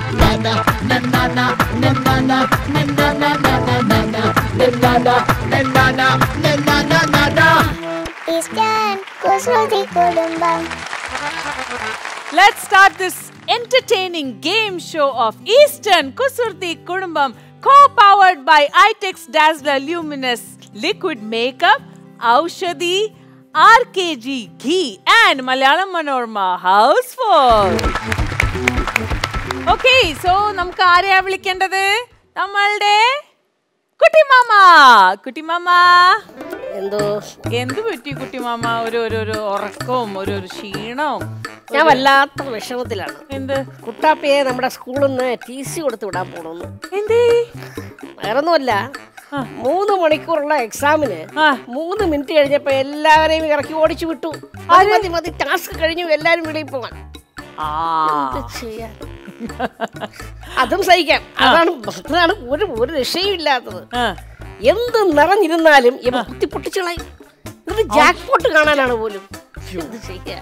Eastern കുസൃതി കുടുംബം Let's start this entertaining game show of Eastern Kusurti Kudumbam, co-powered by iTex Dazzler Luminous Liquid Makeup, Aushadi, RKG Ghee, and Malayalam Manorama Houseful. Okay so നമുക്ക് ആരെയാ വിളിക്കേണ്ടത് നമ്മളുടെ കുട്ടിമാമ കുട്ടിമാമ എന്തോ എന്ത് പറ്റി കുട്ടിമാമ ഒരു ഒരു ഒരു ഉറക്കവും ഒരു ഒരു ക്ഷീണവും ഞാൻ വല്ലാത്ത വിഷമത്തിലാണ് എന്ത് കുട്ടാപ്പിയെ നമ്മുടെ സ്കൂളിൽ നിന്ന് ടി സി കൊടുത്ത് വിടാൻ പോണെന്ന് എന്തേ വേറൊന്നുമല്ല മൂന്ന് മണിക്കൂറുള്ള എക്സാമിന് ആ. മൂന്ന് മിനിറ്റ് കഴിഞ്ഞപ്പോ എല്ലാവരെയും ഇറക്കി ഓടിച്ചു വിട്ടു മതി, മതി മതി ടാസ്ക് കഴിഞ്ഞു എല്ലാരും വെളിയിൽ പോകാൻ ആ എന്ത് ചെയ്യാൻ? അതും സഹിക്കാം അതാണ് അതാണ് ഒരു ഒരു രക്ഷയും ഇല്ലാത്തത് ആ. എന്ത് നിറഞ്ഞിരുന്നാലും ഇവ കുത്തി പൊട്ടിച്ചുകളയും എന്നിട്ട് ജാക്ക് പോട്ട് കാണാനാണ് പോലും എന്ത് ചെയ്യാൻ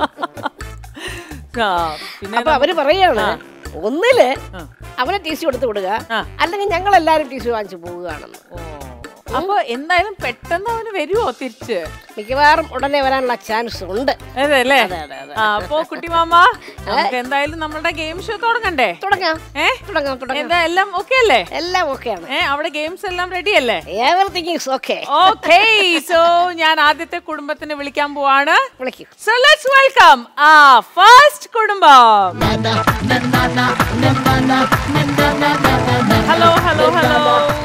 ആ, പിന്നെ അപ്പൊ അവര് പറയാണ് ഒന്നില് അവനെ ടി സി കൊടുത്ത് വിടുക ആ. അല്ലെങ്കിൽ ഞങ്ങൾ എല്ലാരും ടി സി വാങ്ങിച്ചു പോവുകയാണെന്ന് ഓ. അപ്പൊ എന്തായാലും പെട്ടെന്ന് അവന് വരുവോ തിരിച്ച് മിക്കവാറും ഉടനെ വരാനുള്ള ചാൻസ് ഉണ്ട് അതെ അല്ലേ അതെ, അതെ, അതെ. ആ, അപ്പൊ കുട്ടിമാമ നമുക്ക് എന്തായാലും നമ്മളുടെ ഗെയിം ഷോ തുടങ്ങണ്ടേ തുടങ്ങാം ഏ തുടങ്ങാം തുടങ്ങാം എന്താ എല്ലാം ഓക്കെ അല്ലേ എല്ലാം ഓക്കെയാണ് ഏ അവിടെ ഗെയിംസ് എല്ലാം റെഡി അല്ലേ everything is okay okay so ഞാൻ ആദ്യത്തെ കുടുംബത്തിനെ വിളിക്കാൻ പോവാണ് വിളിക്കൂ So let's welcome our first കുടുംബം ഹലോ ഹലോ ഹലോ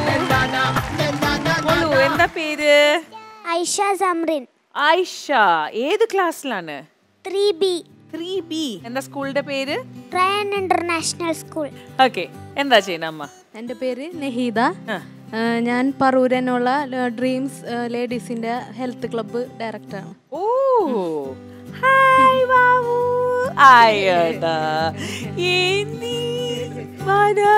മോളു എന്താ പേര് ഐഷ സംറിൻ ആയിഷ ഏത് ക്ലാസ്സിലാണ് ത്രീ ബി ത്രീ ബി എന്താ സ്കൂളിന്റെ പേര് റയൻ ഇന്റർനാഷണൽ സ്കൂൾ ഓക്കെ എന്താ ചെയ്യുന്ന അമ്മ എൻ്റെ പേര് നെഹീദ ആ. ആ, ഞാൻ പറൂരനുള്ള ഡ്രീംസ് ലേഡീസിൻ്റെ ഹെൽത്ത് ക്ലബ്ബ് ഡയറക്ടറാണ് ഓ ഹായ് ബാബു ആയടാ എന്നി വാടാ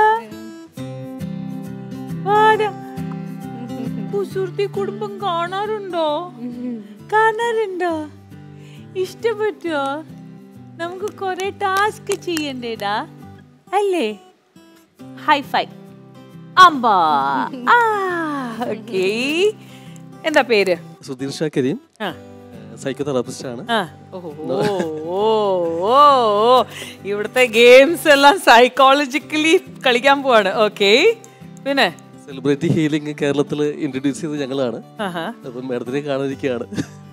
വാടാ കുസൃതി കുടുംബം കാണാറുണ്ടോ കാണാറുണ്ടോ ഇഷ്ടപ്പെട്ടോ നമുക്ക് കുറെ ടാസ്ക് ചെയ്യണ്ടേടാ അല്ലേ ഹൈ ഫൈ അമ്പാ ആ ഓക്കേ എന്താ പേര് സുധീർ ഷാ കരീം ആ സൈക്കോ തെറാപ്പിസ്റ്റ് ആണ് ആ. ഓ, ഓ, ഓ, ഓ, ഓ. ഇവിടുത്തെ ഗെയിംസ് എല്ലാം സൈക്കോളജിക്കലി കളിക്കാൻ പോവാണ് ഓക്കെ പിന്നെ സെലിബ്രിറ്റി ഹീലിംഗ് കേരളത്തിൽ ഇൻട്രൊഡ്യൂസ് ചെയ്തത് ഞങ്ങളാണ് ആഹാ. അപ്പം മാഡത്തിനെ കാണാതിരിക്കുകയാണ്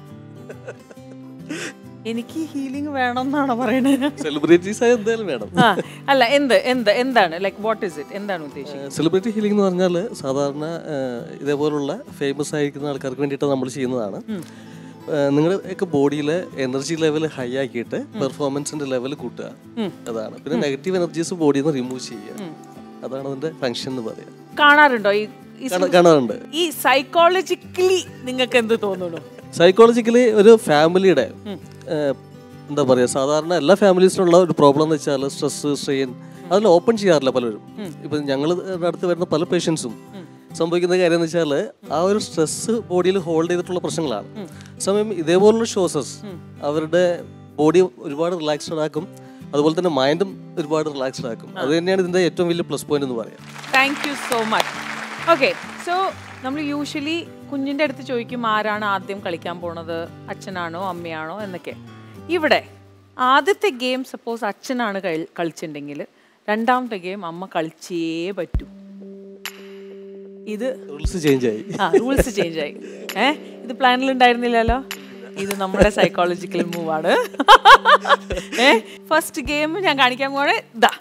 എനിക്ക് ഹീലിംഗ് വേണം എന്നാണോ പറയണത് സെലിബ്രിറ്റീസ് ആയ എന്തായാലും വേണം ആ അല്ല എന്ത് എന്ത് എന്താണ് ലൈക്ക് വാട്ട് ഇസ് ഇറ്റ് എന്താണ് ഉദ്ദേശിക്കുന്നത് സെലിബ്രിറ്റി ഹീലിംഗ് എന്ന് പറഞ്ഞാൽ സാധാരണ ആ, ഇതേപോലുള്ള ഫേമസ് ആയിരിക്കുന്ന ആൾക്കാർക്ക് വേണ്ടിയിട്ട് നമ്മൾ ചെയ്യുന്നതാണ് നിങ്ങളുടെ ഒക്കെ ബോഡിയിലെ എനർജി ലെവൽ ഹൈ ആക്കിയിട്ട് പെർഫോമൻസിന്റെ ലെവൽ കൂട്ടുക അതാണ് പിന്നെ നെഗറ്റീവ് എനർജീസ് ബോഡിയിൽ നിന്ന് റിമൂവ് ചെയ്യുക അതാണ് അതിന്റെ ഫംഗ്ഷൻ എന്ന് പറയാം കാണാറുണ്ടോ ഈ ഈ കാണാ- കാണാറുണ്ട് ഈ സൈക്കോളജിക്കലി നിങ്ങൾക്ക് എന്ത് തോന്നുന്നു സൈക്കോളജിക്കലി ഒരു ഫാമിലിയുടെ ഏഹ്, എന്താ പറയുക സാധാരണ എല്ലാ ഫാമിലീസിനുള്ള ഒരു പ്രോബ്ലം എന്ന് വെച്ചാൽ സ്ട്രെസ് സ്ട്രെയിൻ അതിൽ ഓപ്പൺ ചെയ്യാറില്ല പലരും ഇപ്പം ഞങ്ങൾ അടുത്ത് വരുന്ന പല പേഷ്യൻസും സംഭവിക്കുന്ന കാര്യം എന്ന് വെച്ചാൽ ആ ഒരു സ്ട്രെസ് ബോഡിയിൽ ഹോൾഡ് ചെയ്തിട്ടുള്ള പ്രശ്നങ്ങളാണ് സമയം ഇതേപോലുള്ള ഷോസസ് അവരുടെ ബോഡി ഒരുപാട് റിലാക്സ്ഡ് ആക്കും അതുപോലെ തന്നെ മൈൻഡും ഒരുപാട് റിലാക്സ്ഡ് ആക്കും അത് തന്നെയാണ് ഇതിന്റെ ഏറ്റവും വലിയ പ്ലസ് പോയിന്റ് എന്ന് പറയാം thank you so much okay so നമ്മൾ യൂഷ്വലി കുഞ്ഞിൻ്റെ അടുത്ത് ചോദിക്കും ആരാണ് ആദ്യം കളിക്കാൻ പോണത് അച്ഛനാണോ അമ്മയാണോ എന്നൊക്കെ ഇവിടെ ആദ്യത്തെ ഗെയിം സപ്പോസ് അച്ഛനാണ് കളി- കളിച്ചിട്ടുണ്ടെങ്കിൽ രണ്ടാമത്തെ ഗെയിം അമ്മ കളിച്ചേ പറ്റൂ ഇത് റൂൾസ് ചേഞ്ച് ആയി ആ റൂൾസ് ചേഞ്ച് ആയി ഏ ഇത് പ്ലാനിൽ ഉണ്ടായിരുന്നില്ലല്ലോ ഇത് നമ്മുടെ സൈക്കോളജിക്കൽ മൂവ് ആണ് ഏ ഫസ്റ്റ് ഗെയിം ഞാൻ കാണിക്കാൻ പോണേ ഇതാ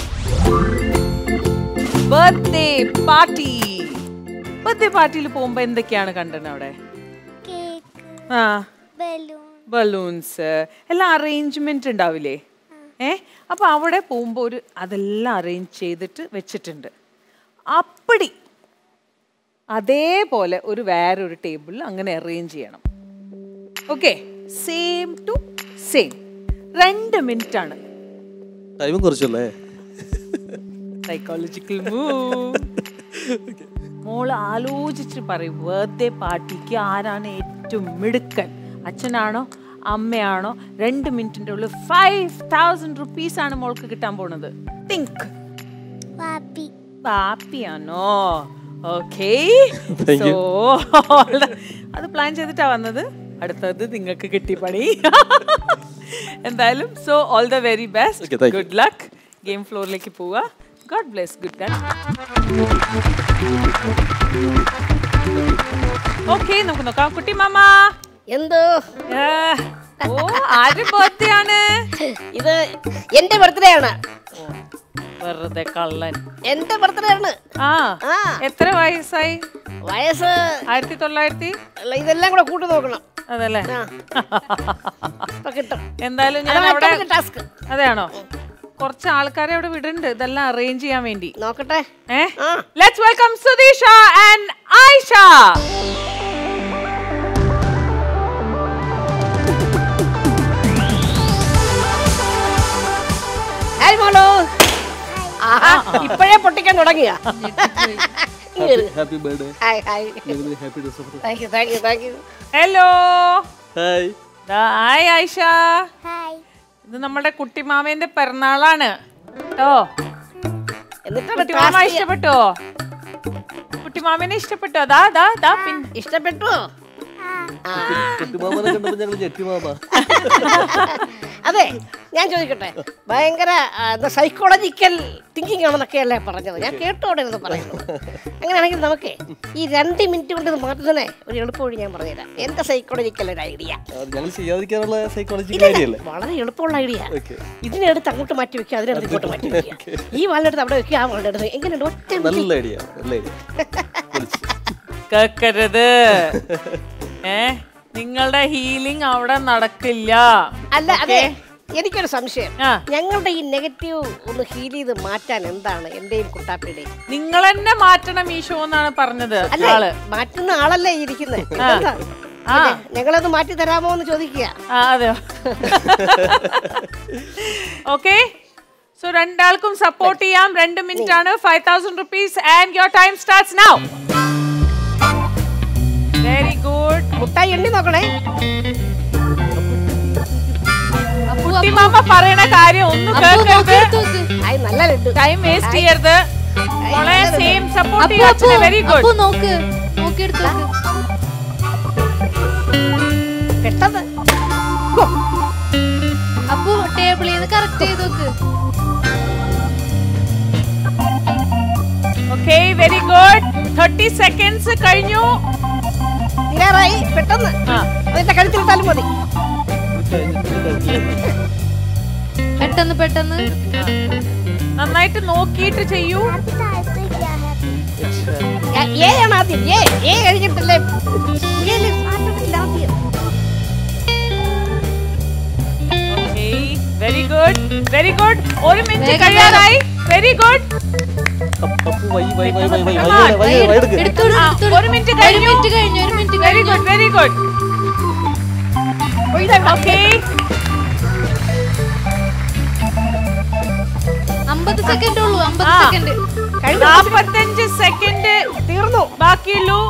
ബർത്ത്ഡേ പാർട്ടി ബർത്ത്ഡേ പാർട്ടിയിൽ പോകുമ്പോ എന്തൊക്കെയാണ് കണ്ടത് അവിടെ കേക്ക് ആ ബലൂൺ ബലൂൺസ് എല്ലാം അറേഞ്ച്മെന്റ് ഉണ്ടാവില്ലേ ഏ അപ്പൊ അവിടെ പോകുമ്പോൾ ഒരു അതെല്ലാം അറേഞ്ച് ചെയ്തിട്ട് വെച്ചിട്ടുണ്ട് അപ്പടി അതേപോലെ ഒരു വേറൊരു ടേബിളിൽ അങ്ങനെ അറേഞ്ച് ചെയ്യണം ഓക്കെ സെയിം ടു സെയിം രണ്ട് മിനിറ്റ് ആണ് ടൈമും കുറച്ചല്ലേ സൈക്കോളജിക്കൽ മൂവ് മോള് ആലോചിച്ച് പറയും ബർത്ത്ഡേ പാർട്ടിക്ക് ആരാണ് ഏറ്റവും മിടുക്കൻ അച്ഛനാണോ അമ്മയാണോ രണ്ട് മിനിറ്റിന്റെ ഉള്ളിൽ ഫൈവ് തൗസൻഡ് റുപ്പീസ് ആണ് മോൾക്ക് കിട്ടാൻ പോണത് തിങ്ക് പാപ്പി പാപ്പിയാണോ ഓക്കേ Thank you. അത് പ്ലാൻ ചെയ്തിട്ടാ വന്നത് അടുത്തത് നിങ്ങൾക്ക് കിട്ടി പണി എന്തായാലും so all the very Okay, best thank you. Good luck game ഫ്ലോറിലേക്ക് പോവുക God bless good luck okay നമുക്ക് നോക്കാം കുട്ടി മാമ എന്തോ ഓ ആര് ബർത്ത്ഡേ ആണ് ഇത് എന്റെ ബർത്ത്ഡേ ആണ് വെറുതെ കള്ളൻ എന്റെ ബർത്ത്ഡേ ആണ് ആ ആ എത്ര വയസ്സായി വയസ്സ് ആയിരത്തി തൊള്ളായിരത്തി അല്ല, ഇതെല്ലാം കൂടെ കൂട്ടി നോക്കണം അതല്ലേ ആ ഇപ്പൊ കിട്ടും എന്തായാലും ഞാൻ അതാണ് അവിടെ ഏറ്റവും ടാസ്ക് അതെയാണോ കുറച്ച് ആൾക്കാരെ അവിടെ വിടുന്നുണ്ട് ഇതെല്ലാം അറേഞ്ച് ചെയ്യാൻ വേണ്ടി നോക്കട്ടെ ഏ ആ. Let's welcome Sudeesha and Ayisha hi മോളോ ആഹാ ഇപ്പോഴേ പൊട്ടിക്കാൻ തുടങ്ങിയ happy birthday hi hi happy dress thank you thank you thank you hello hi hi Ayisha hi ഇത് നമ്മുടെ കുട്ടിമാമേന്റെ പിറന്നാളാണ് കേട്ടോ എന്നിട്ടാണ് കുട്ടിമാമ task ഇഷ്ടപ്പെട്ടോ കുട്ടിമാമേനെ ഇഷ്ടപ്പെട്ടോ ദാ ദാ ദാ പിൻ ഇഷ്ടപ്പെട്ടു ആ കുട്ടിമാമനെ കണ്ടപ്പോ ഞങ്ങൾ ഞെട്ടിമാമ അതെ ഞാൻ ചോദിക്കട്ടെ ഭയങ്കര ആ, എന്താ സൈക്കോളജിക്കൽ തിങ്കിങ് ആണെന്നൊക്കെയല്ലേ പറഞ്ഞത് ഞാൻ കേട്ടോടെ എന്ന് പറയുന്നു അങ്ങനെയാണെങ്കിൽ നമുക്ക് ഈ രണ്ട് മിനിറ്റ് കൊണ്ട് ഇത് മാറ്റുന്നതിനെ ഒരു എളുപ്പവഴി ഞാൻ പറഞ്ഞുതരാം എന്റെ സൈക്കോളജിക്കൽ ഒരു ഐഡിയ ഞങ്ങൾ ചെയ്യാതിരിക്കാനുള്ള സൈക്കോളജി ഇല്ല, കാര്യല്ലേ വളരെ എളുപ്പമുള്ള ഐഡിയ ഓക്കെ ഇതിനെടുത്ത് അങ്ങോട്ട് മാറ്റി വെക്കുക അതിനെടുത്ത് ഇങ്ങോട്ട് മാറ്റി വെക്കുക ഈ വാളിനെടുത്ത് അവിടെ വെക്കുക ആ വാളിനെടുത്ത് എങ്ങനെയുണ്ട് ഒറ്റ നല്ല ഐഡിയ നല്ല ഐഡിയ കേക്കരുത് ഏ നിങ്ങളുടെ ഹീലിംഗ് അവിടെ നടക്കില്ല അല്ല അതെ എനിക്കൊരു സംശയം ആ. ഞങ്ങളുടെ ഈ നെഗറ്റീവ് ഒന്ന് ഹീൽ ചെയ്ത് മാറ്റാൻ എന്താണ് എന്റെയും കുട്ടാപ്പിയുടെയും നിങ്ങൾ തന്നെ മാറ്റണം ഈ ഷോ എന്നാണ് പറഞ്ഞത് അല്ലേ ആള് മാറ്റുന്ന ആളല്ലേ ഈ ഇരിക്കുന്നത് ആ. എന്താ? ആ. പിന്നെ ഞങ്ങളത് മാറ്റി തരാമോ എന്ന് ചോദിക്കുക ആ അതെയോ ഓക്കെ സോ രണ്ടാൾക്കും സപ്പോർട്ട് ചെയ്യാം രണ്ട് മിനിറ്റ് ആണ് five thousand rupees and your time starts now very good മുട്ടായി എണ്ണി നോക്കണേ കുട്ടിമാമ പറയണ കാര്യം ഒന്നും കേൾക്കരുത് ആയി നല്ല ലഡു ടൈം വേസ്റ്റ് ചെയ്യരുത് മോളെ സെയിം സപ്പോർട്ട് അപ്പു ചെയ്യാൻ അപ്പു വെരി അപ്പു ഗുഡ് നോക്ക് നോക്കിയെടുത്ത് നോക്ക് പെട്ടെന്ന് അപ്പു ടേബിളിൽ നിന്ന് കറക്റ്റ് ചെയ്ത് നോക്ക് okay very good thirty seconds കഴിഞ്ഞു തീരാറായി പെട്ടെന്ന് ആ അതിന്റെ കഴുത്തിലിട്ടാലും മതി പെട്ടെന്ന് പെട്ടെന്ന് നന്നായിട്ട് നോക്കിയിട്ട് ചെയ്യൂ ഹാപ്പി താല്പര്യ ഹാപ്പി ഞാൻ- ഏ ആണ് ആദ്യം ഏ ഏ കഴിഞ്ഞിട്ടല്ലേ ഏല് ആദ്യമില്ല ആദ്യം വെരി ഗുഡ് വെരി ഗുഡ് ഒരു മിനിറ്റ് വേഗം, കഴിയാറായി വെരി ഗുഡ് അപ്പു വൈ വൈ വൈ വൈ വൈ Come വൈ on. വൈ വൈ എടുക്ക് എടുത്തു ആ, എടുത്തു ഒരു മിനിറ്റ് ഒരു കഴിഞ്ഞു മിനിറ്റ് കഴിഞ്ഞു ഒരു മിനിറ്റ് വെരി കഴിഞ്ഞു ഗുഡ് വെരി ഗുഡ് ഓക്കെ അമ്പത് സെക്കൻഡ് ഉള്ളൂ അമ്പത് ആ. സെക്കൻഡ് കഴിഞ്ഞു നാപ്പത്തഞ്ച് സെക്കൻഡ് തീർന്നു ബാക്കിയുള്ളൂ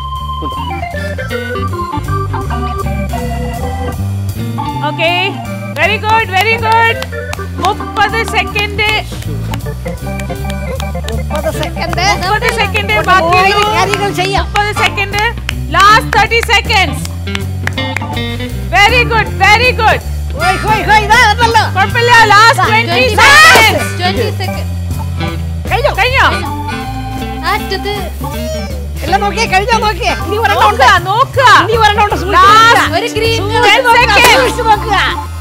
okay very good very good മുപ്പത് സെക്കൻഡ് മുപ്പത് സെക്കൻഡ് മുപ്പത് സെക്കൻഡ് ബാക്കിയുള്ളൂ കാര്യങ്ങൾ ചെയ്യാം മുപ്പത് second last thirty seconds very good very good ഹോയ് ഹോയ് ഹോയ് ഇതാ വന്നല്ലോ കുഴപ്പമില്ല last twenty seconds twenty second കഴിഞ്ഞോ കഴിഞ്ഞോ അറ്റത്ത് എല്ലാം നോക്കിയേ കഴിഞ്ഞോ നോക്കിയേ ഇനി ഒരെണ്ണം ഉണ്ട് നോക്കുക നോക്കുക ഇനി ഒരെണ്ണം ഉണ്ട് Last ഒരു ഗ്രീൻ ten seconds. സൂക്ഷിച്ച് നോക്കുക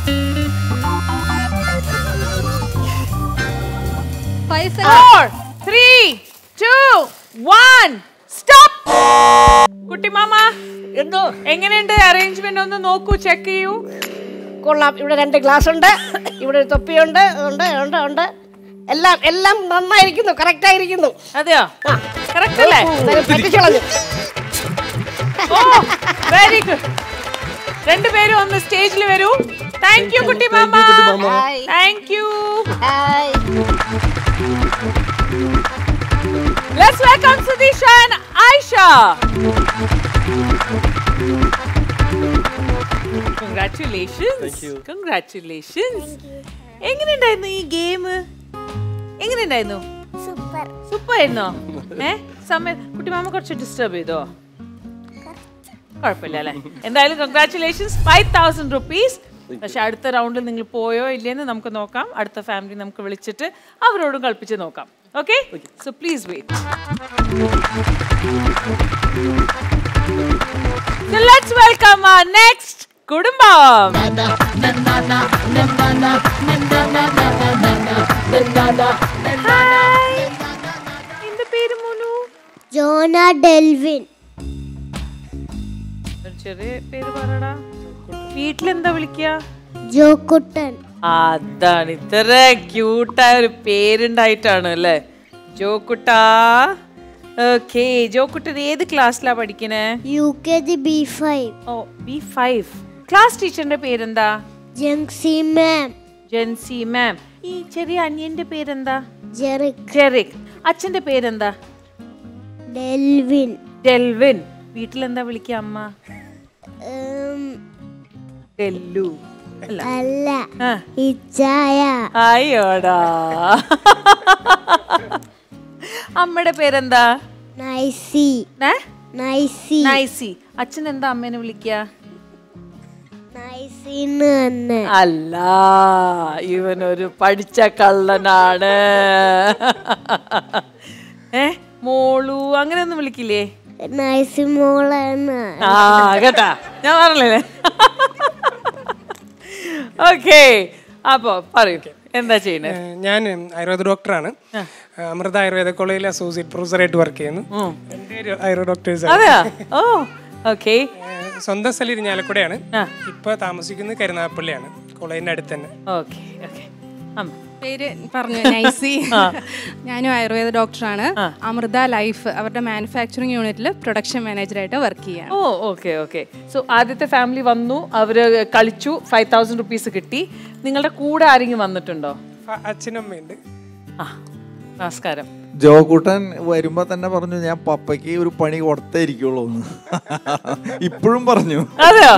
five second four, three, two, one, stop. Kuttimama എന്തോ എങ്ങനെയുണ്ട് അറേഞ്ച്മെന്റ് ഒന്ന് നോക്കൂ ചെക്ക് ചെയ്യൂ കൊള്ളാം ഇവിടെ രണ്ട് ഗ്ലാസ് ഉണ്ട് ഇവിടെ ഒരു തൊപ്പിയുണ്ട് ഉണ്ട് ഉണ്ട് ഉണ്ട് എല്ലാം എല്ലാം നന്നായിരിക്കുന്നു കറക്റ്റ് ആയിരിക്കുന്നു അതെയോ ആ. കറക്റ്റ് അല്ലേ എന്തായാലും പറ്റിച്ചു കളഞ്ഞു ഓ വെരി ഗുഡ് രണ്ടുപേരും ഒന്ന് സ്റ്റേജിൽ വരൂ thank you Kuttimama Thank you, Kuttimama. Hi thank you hi let's welcome Sudeesha and Ayisha congratulations Thank you. Congratulations എങ്ങനെയുണ്ടായിരുന്നു ഈ ഗെയിം എങ്ങനെയുണ്ടായിരുന്നു സൂപ്പർ സൂപ്പർ സൂപ്പർ ആയിരുന്നോ ഏ സമയം കുട്ടിമാമ കുറച്ച് ഡിസ്റ്റർബ് ചെയ്തോ കുഴപ്പമില്ല അല്ലേ എന്തായാലും കൺഗ്രാറ്റുലേഷൻസ് ഫൈവ് തൗസൻഡ് റുപ്പീസ് പക്ഷെ അടുത്ത റൗണ്ടിൽ നിങ്ങൾ പോയോ ഇല്ലേന്ന് നമുക്ക് നോക്കാം അടുത്ത ഫാമിലി നമുക്ക് വിളിച്ചിട്ട് അവരോടും കളിപ്പിച്ച് നോക്കാം okay so please wait let's welcome next കുടുംബം Hi. നിന്റെ പേര് മോനു ജോന ഡെൽവിൻ ഒരു ചെറിയ പേര് പറയടാ വീട്ടിലെന്താ വിളിക്കുക ജോക്കുട്ടൻ അതാണ് ഇത്ര ക്യൂട്ടായ ഒരു പേരുണ്ടായിട്ടാണ് അല്ലേ ജോക്കുട്ടാ ഓക്കെ ജോക്കുട്ടൻ ഏത് ക്ലാസ്സിലാ പഠിക്കണേ U K G B five oh B five class ടീച്ചറിന്റെ പേരെന്താ ജംസി മാം ജെൻസി മാം ഈ ചെറിയ അനിയന്റെ പേരെന്താ ജെറിക് ജെറിക് അച്ഛന്റെ പേരെന്താ ഡെൽവിൻ ഡെൽവിൻ വീട്ടിലെന്താ വിളിക്കുക അമ്മ ഉം, ഡെല്ലു അല്ല അല്ല ആ ഇച്ചായ അയ്യോടാ അമ്മയുടെ പേരെന്താ നൈസി ഏ? നൈസി നൈസി അച്ഛൻ എന്താ അമ്മേനെ വിളിക്കുക നൈസിന്ന് തന്നെ അല്ല ഇവനൊരു പഠിച്ച കള്ളനാണ് ഏ മോളു അങ്ങനെയൊന്നും വിളിക്കില്ലേ നൈസി മോളാണ് ആ കേട്ടാ ഞാൻ പറഞ്ഞില്ലേ ഓക്കെ അപ്പോ പറയൂ എന്താ ചെയ്യണേ ഏഹ് ഞാൻ ആയുർവേദ ഡോക്ടറാണ് അമൃത ആയുർവേദ കോളേജിൽ അസോസിയേറ്റ് പ്രൊഫസറായിട്ട് വർക്ക് ചെയ്യുന്നു എൻ്റെ ഒരു ആയുർവേദ ഡോക്ടേഴ്സ് അതെയാ ഓ ഓക്കെ സ്വന്തം സ്ഥലം ഇരിഞ്ഞാലക്കുടയാണ് ഇപ്പൊ താമസിക്കുന്നത് കരുനാഗപ്പള്ളിയാണ് കോളേജിന്റെ അടുത്ത് തന്നെ ഓക്കെ ഓക്കെ അമ്മ പേര് പറഞ്ഞു നൈസി ഞാനും ആയുർവേദ ഡോക്ടറാണ് അമൃത ലൈഫ് അവരുടെ മാനുഫാക്ചറിങ് യൂണിറ്റിൽ പ്രൊഡക്ഷൻ മാനേജറായിട്ട് വർക്ക് ചെയ്യാണ് ഓ ഓക്കെ ഓക്കെ സോ ആദ്യത്തെ ഫാമിലി വന്നു അവര് കളിച്ചു ഫൈവ് തൗസൻഡ് റുപ്പീസ് കിട്ടി നിങ്ങളുടെ കൂടെ ആരെങ്കിലും വന്നിട്ടുണ്ടോ ഫ- അച്ഛനമ്മയുണ്ട് ആ നമസ്കാരം ജോകൂട്ടൻ വരുമ്പോ തന്നെ പറഞ്ഞു ഞാൻ പപ്പയ്ക്ക് ഒരു പണി കൊടുത്തേ ഇരിക്കുള്ളൂ എന്ന് ഇപ്പോഴും പറഞ്ഞു അതെയോ